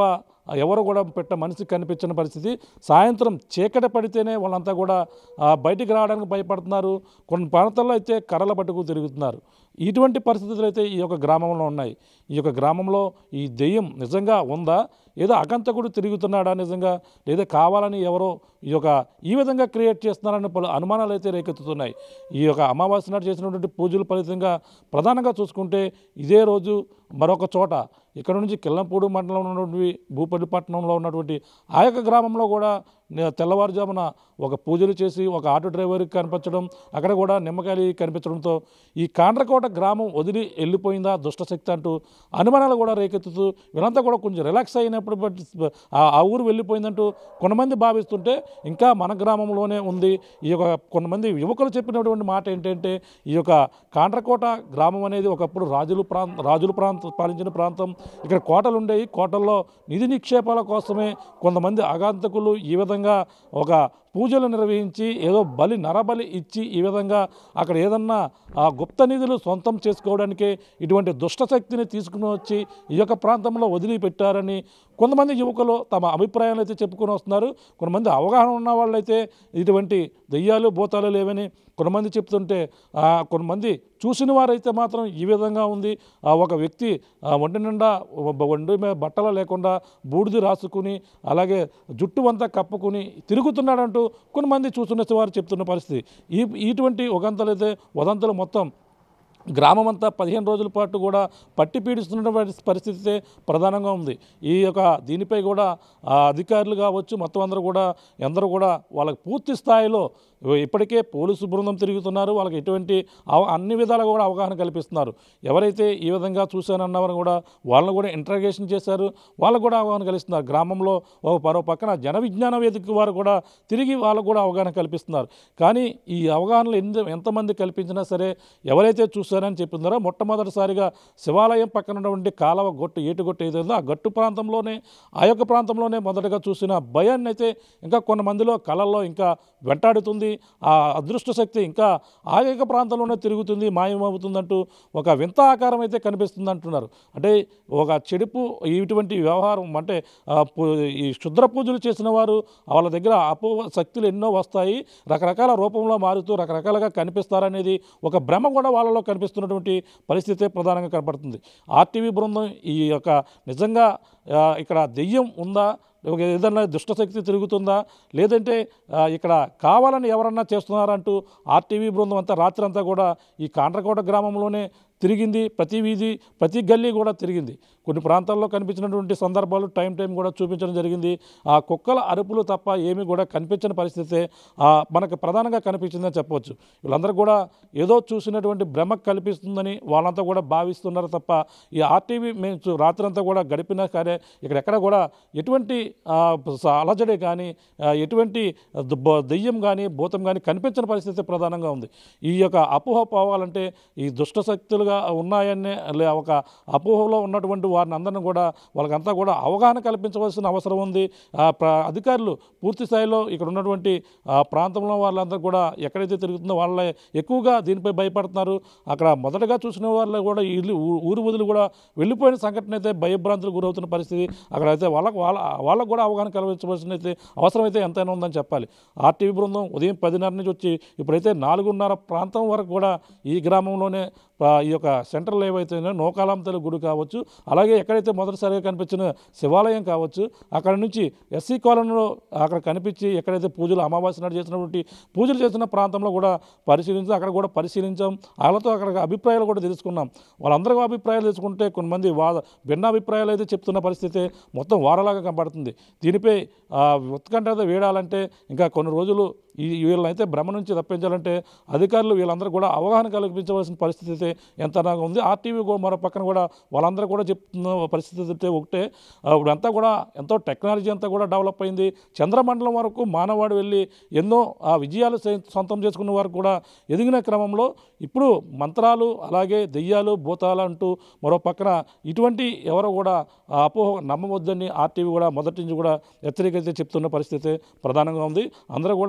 S2: ఎవరు కూడా పెట్ట మనిషి కనిపించిన పరిస్థితి సాయంత్రం చీకటి పడితేనే వాళ్ళంతా కూడా ఆ, బయటికి రావడానికి భయపడుతున్నారు కొన్ని ప్రాంతాల్లో అయితే కర్రల పట్టుకు తిరుగుతున్నారు ఇటువంటి పరిస్థితులు అయితే ఈ యొక్క గ్రామంలో ఉన్నాయి ఈ యొక్క గ్రామంలో ఈ దెయ్యం నిజంగా ఉందా ఏదో అగంతకుడు తిరుగుతున్నాడా నిజంగా లేదా కావాలని ఎవరో ఈ యొక్క ఈ విధంగా క్రియేట్ చేస్తున్నారని పలు అనుమానాలు అయితే రేకెత్తుతున్నాయి ఈ యొక్క అమావాస్య నాడు చేసినటువంటి పూజల ఫలితంగా ప్రధానంగా చూసుకుంటే ఇదే రోజు మరొక చోట ఇక్కడ నుంచి కిల్లంపూడి మండలంలో ఉన్నటువంటి భూపల్లి పట్టణంలో ఉన్నటువంటి ఆ యొక్క గ్రామంలో కూడా నే- తెల్లవారుజామున ఒక పూజలు చేసి ఒక ఆటో డ్రైవర్కి కనిపించడం అక్కడ కూడా నిమ్మకాయలు కనిపించడంతో ఈ కాండ్రకోట గ్రామం వదిలి వెళ్ళిపోయిందా దుష్టశక్తి అంటూ అనుమానాలు కూడా రేకెత్తుతూ వీళ్ళంతా కూడా కొంచెం రిలాక్స్ అయినప్పుడు బట్ ఆ- ఆ ఊరు వెళ్ళిపోయిందంటూ కొంతమంది భావిస్తుంటే ఇంకా మన గ్రామంలోనే ఉంది ఈ యొక్క కొంతమంది యువకులు చెప్పినటువంటి మాట ఏంటంటే ఈ యొక్క కాండ్రకోట గ్రామం అనేది ఒకప్పుడు రాజులు ప్రాంత రాజుల ప్రాంతం పాలించిన ప్రాంతం ఇక్కడ కోటలు ఉండేవి కోటల్లో నిధి నిక్షేపాల కోసమే కొంతమంది ఆగాంతకులు ఈ విధంగా ఒక పూజలు నిర్వహించి ఏదో బలి నరబలి ఇచ్చి ఈ విధంగా అక్కడ ఏదన్నా ఆ గుప్త నిధులు సొంతం చేసుకోవడానికే ఇటువంటి దుష్టశక్తిని తీసుకుని వచ్చి ఈ యొక్క ప్రాంతంలో వదిలిపెట్టారని కొంతమంది యువకులు తమ అభిప్రాయాలు అయితే చెప్పుకొని వస్తున్నారు కొంతమంది అవగాహన ఉన్న వాళ్ళైతే ఇటువంటి దెయ్యాలు భూతాలు లేవని కొంతమంది చెప్తుంటే ఆ, కొంతమంది చూసిన వారైతే మాత్రం ఈ విధంగా ఉంది ఆ, ఒక వ్యక్తి ఆ, ఒంటి నిండా ఒ- ఒంటి మీద బట్టలు లేకుండా బూడిది రాసుకుని అలాగే జుట్టు అంతా కప్పుకుని తిరుగుతున్నాడంటూ కొంతమంది చూస్తున్న వారు చెప్తున్న పరిస్థితి ఈ ఇటువంటి ఒకంతలైతే వదంతులు మొత్తం గ్రామం అంతా పదిహేను రోజుల పాటు కూడా పట్టి పీడిస్తున్నటువంటి పరిస్థితి ప్రధానంగా ఉంది ఈ యొక్క దీనిపై కూడా ఆ, అధికారులు కావచ్చు మొత్తం అందరూ కూడా ఎందరూ కూడా వాళ్ళకి పూర్తి స్థాయిలో ఇప్పటికే పోలీసు బృందం తిరుగుతున్నారు వాళ్ళకి ఎటువంటి అవ- అన్ని విధాలుగా కూడా అవగాహన కల్పిస్తున్నారు ఎవరైతే ఈ విధంగా చూశానన్నవారు కూడా వాళ్ళని కూడా ఇంట్రాగేషన్ చేశారు వాళ్ళకు కూడా అవగాహన కల్పిస్తున్నారు గ్రామంలో ఒక మరో పక్కన జన విజ్ఞాన వేదిక వారు కూడా తిరిగి వాళ్ళకు కూడా అవగాహన కల్పిస్తున్నారు కానీ ఈ అవగాహనలు ఎంత ఎంతమంది కల్పించినా సరే ఎవరైతే చూశారని చెప్తున్నారో మొట్టమొదటిసారిగా శివాలయం పక్కన ఉన్నటువంటి కాలవ గొట్టు ఏటుగొట్టు ఏదైందో ఆ గట్టు ప్రాంతంలోనే ఆ యొక్క ప్రాంతంలోనే మొదటగా చూసిన భయాన్ని అయితే ఇంకా కొంతమందిలో కళల్లో ఇంకా వెంటాడుతుంది ఆ అదృష్ట శక్తి ఇంకా ఆ యొక్క ప్రాంతంలోనే తిరుగుతుంది మాయమవుతుందంటూ ఒక వింత ఆకారం అయితే కనిపిస్తుంది అంటున్నారు అంటే ఒక చెడుపు ఇటువంటి వ్యవహారం అంటే ఆ, పు- ఈ క్షుద్ర పూజలు చేసిన వారు వాళ్ళ దగ్గర అపో శక్తులు ఎన్నో వస్తాయి రకరకాల రూపంలో మారుతూ రకరకాలుగా కనిపిస్తారనేది ఒక భ్రమ కూడా వాళ్ళలో కనిపిస్తున్నటువంటి పరిస్థితే ప్రధానంగా కనపడుతుంది ఆర్టీవీ బృందం ఈ యొక్క నిజంగా ఆ, ఇక్కడ దెయ్యం ఉందా ఒక ఏదైనా దుష్టశక్తి తిరుగుతుందా లేదంటే ఆ, ఇక్కడ కావాలని ఎవరన్నా చేస్తున్నారంటూ ఆర్టీవీ బృందం అంతా రాత్రి అంతా కూడా ఈ కాండ్రకోట గ్రామంలోనే తిరిగింది ప్రతి వీధి ప్రతి గల్లీ కూడా తిరిగింది కొన్ని ప్రాంతాల్లో కనిపించినటువంటి సందర్భాలు టైం టైం కూడా చూపించడం జరిగింది ఆ కుక్కల అరుపులు తప్ప ఏమీ కూడా కనిపించని పరిస్థితే ఆ, మనకు ప్రధానంగా కనిపించిందని చెప్పవచ్చు వీళ్ళందరూ కూడా ఏదో చూసినటువంటి భ్రమ కల్పిస్తుందని వాళ్ళంతా కూడా భావిస్తున్నారు తప్ప ఈ ఆర్టీవీ మేము చూ- రాత్రంతా కూడా గడిపినా సరే ఇక్కడ ఎక్కడ కూడా ఎటువంటి ఆ, స- అలజడి కానీ ఆ, ఎటువంటి ద- బ- దెయ్యం కానీ భూతం కానీ కనిపించని పరిస్థితి ప్రధానంగా ఉంది ఈ యొక్క అపోహ పోవాలంటే ఈ దుష్ట శక్తులుగా ఉన్నాయనే లే- ఒక అపోహలో ఉన్నటువంటి వారిని అందరిని కూడా వాళ్ళకంతా కూడా అవగాహన కల్పించవలసిన అవసరం ఉంది ఆ, ప్ర అధికారులు పూర్తి స్థాయిలో ఇక్కడ ఉన్నటువంటి ఆ, ప్రాంతంలో వాళ్ళందరూ కూడా ఎక్కడైతే తిరుగుతుందో వాళ్ళే ఎక్కువగా దీనిపై భయపడుతున్నారు అక్కడ మొదటగా చూసిన వాళ్ళు కూడా ఇల్లు ఊ- ఊరు వదిలి కూడా వెళ్ళిపోయిన సంఘటన అయితే భయభ్రాంతులు గురవుతున్న పరిస్థితి అక్కడ అయితే వాళ్ళకు వాళ్ళ వాళ్ళకు కూడా అవగాహన కల్పించవలసిన అయితే అవసరం అయితే ఎంతైనా ఉందని చెప్పాలి ఆర్టీవీ బృందం ఉదయం పదిన్నర నుంచి వచ్చి ఇప్పుడైతే నాలుగున్నర ప్రాంతం వరకు కూడా ఈ గ్రామంలోనే ఆ, ఈ యొక్క సెంట్రల్ ఏవైతే నోకాలాంతల గుడి కావచ్చు అలాగే ఎక్కడైతే మొదటిసారిగా కనిపించిన శివాలయం కావచ్చు అక్కడ నుంచి ఎస్సీ కాలనీలో అక్కడ కనిపించి ఎక్కడైతే పూజలు అమావాస్య నాడు చేసినటువంటి పూజలు చేసిన ప్రాంతంలో కూడా పరిశీలించి అక్కడ కూడా పరిశీలించాం వాళ్ళతో అక్కడ అభిప్రాయాలు కూడా తెలుసుకున్నాం వాళ్ళందరూ అభిప్రాయాలు తెలుసుకుంటే కొంతమంది వా భిన్న అభిప్రాయాలు అయితే చెప్తున్న పరిస్థితి మొత్తం వారలాగా కనబడుతుంది దీనిపై ఆ, ఉత్కంఠ అయితే వేడాలంటే ఇంకా కొన్ని రోజులు ఈ వీళ్ళనైతే భ్రమ నుంచి తప్పించాలంటే అధికారులు వీళ్ళందరూ కూడా అవగాహన కల్పించవలసిన పరిస్థితి అయితే ఎంతనాగా ఉంది ఆర్టీవీ కూడా మరో పక్కన కూడా వాళ్ళందరూ కూడా చెప్తున్న పరిస్థితి అయితే ఒకటే ఆ, ఇప్పుడంతా కూడా ఎంతో టెక్నాలజీ అంతా కూడా డెవలప్ అయింది చంద్రమండలం వరకు మానవాడు వెళ్ళి ఎన్నో ఆ విజయాలు సొ- సొంతం చేసుకున్న వారు కూడా ఎదిగిన క్రమంలో ఇప్పుడు మంత్రాలు అలాగే దెయ్యాలు భూతాలు అంటూ మరో పక్కన ఇటువంటి ఎవరో కూడా ఆ అపోహ నమ్మవద్దని ఆర్టీవీ కూడా మొదటి నుంచి కూడా హెచ్చరిక అయితే చెప్తున్న పరిస్థితి ప్రధానంగా ఉంది అందరూ కూడా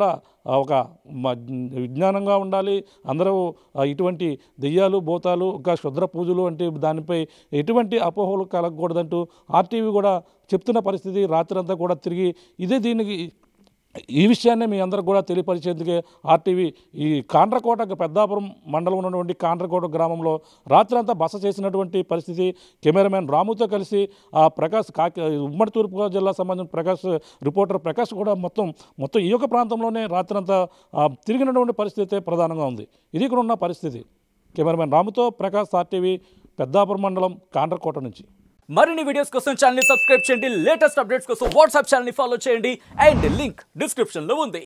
S2: ఆ, ఒక మ- విజ్ఞానంగా ఉండాలి అందరూ ఆ, ఇటువంటి దెయ్యాలు భూతాలు ఒక క్షుద్ర పూజలు వంటి దానిపై ఎటువంటి అపోహలు కలగకూడదంటూ ఆర్టీవీ కూడా చెప్తున్న పరిస్థితి రాత్రంతా కూడా తిరిగి ఇదే దీనికి ఈ విషయాన్ని మీ అందరికి కూడా తెలియపరిచేందుకే ఆర్టీవీ ఈ కాండ్రకోట పెద్దాపురం మండలం ఉన్నటువంటి కాండ్రకోట గ్రామంలో రాత్రంతా బస చేసినటువంటి పరిస్థితి కెమెరామెన్ రాముతో కలిసి ఆ ప్రకాష్ కాకి ఉమ్మడి తూర్పుగోదావరి జిల్లా సంబంధించిన ప్రకాష్ రిపోర్టర్ ప్రకాష్ కూడా మొత్తం మొత్తం ఈ యొక్క ప్రాంతంలోనే రాత్రంతా ఆ, తిరిగినటువంటి పరిస్థితి ప్రధానంగా ఉంది ఇది ఇక్కడ ఉన్న పరిస్థితి కెమెరామెన్ రాముతో ప్రకాష్ ఆర్టీవీ పెద్దాపురం మండలం కాండ్రకోట నుంచి
S9: మరిన్ని వీడియోస్ కోసం ఛానల్ ని సబ్స్క్రైబ్ చేయండి లేటెస్ట్ అప్డేట్స్ కోసం వాట్సాప్ ఛానల్ ని ఫాలో చేయండి అండ్ లింక్ డిస్క్రిప్షన్ లో ఉంది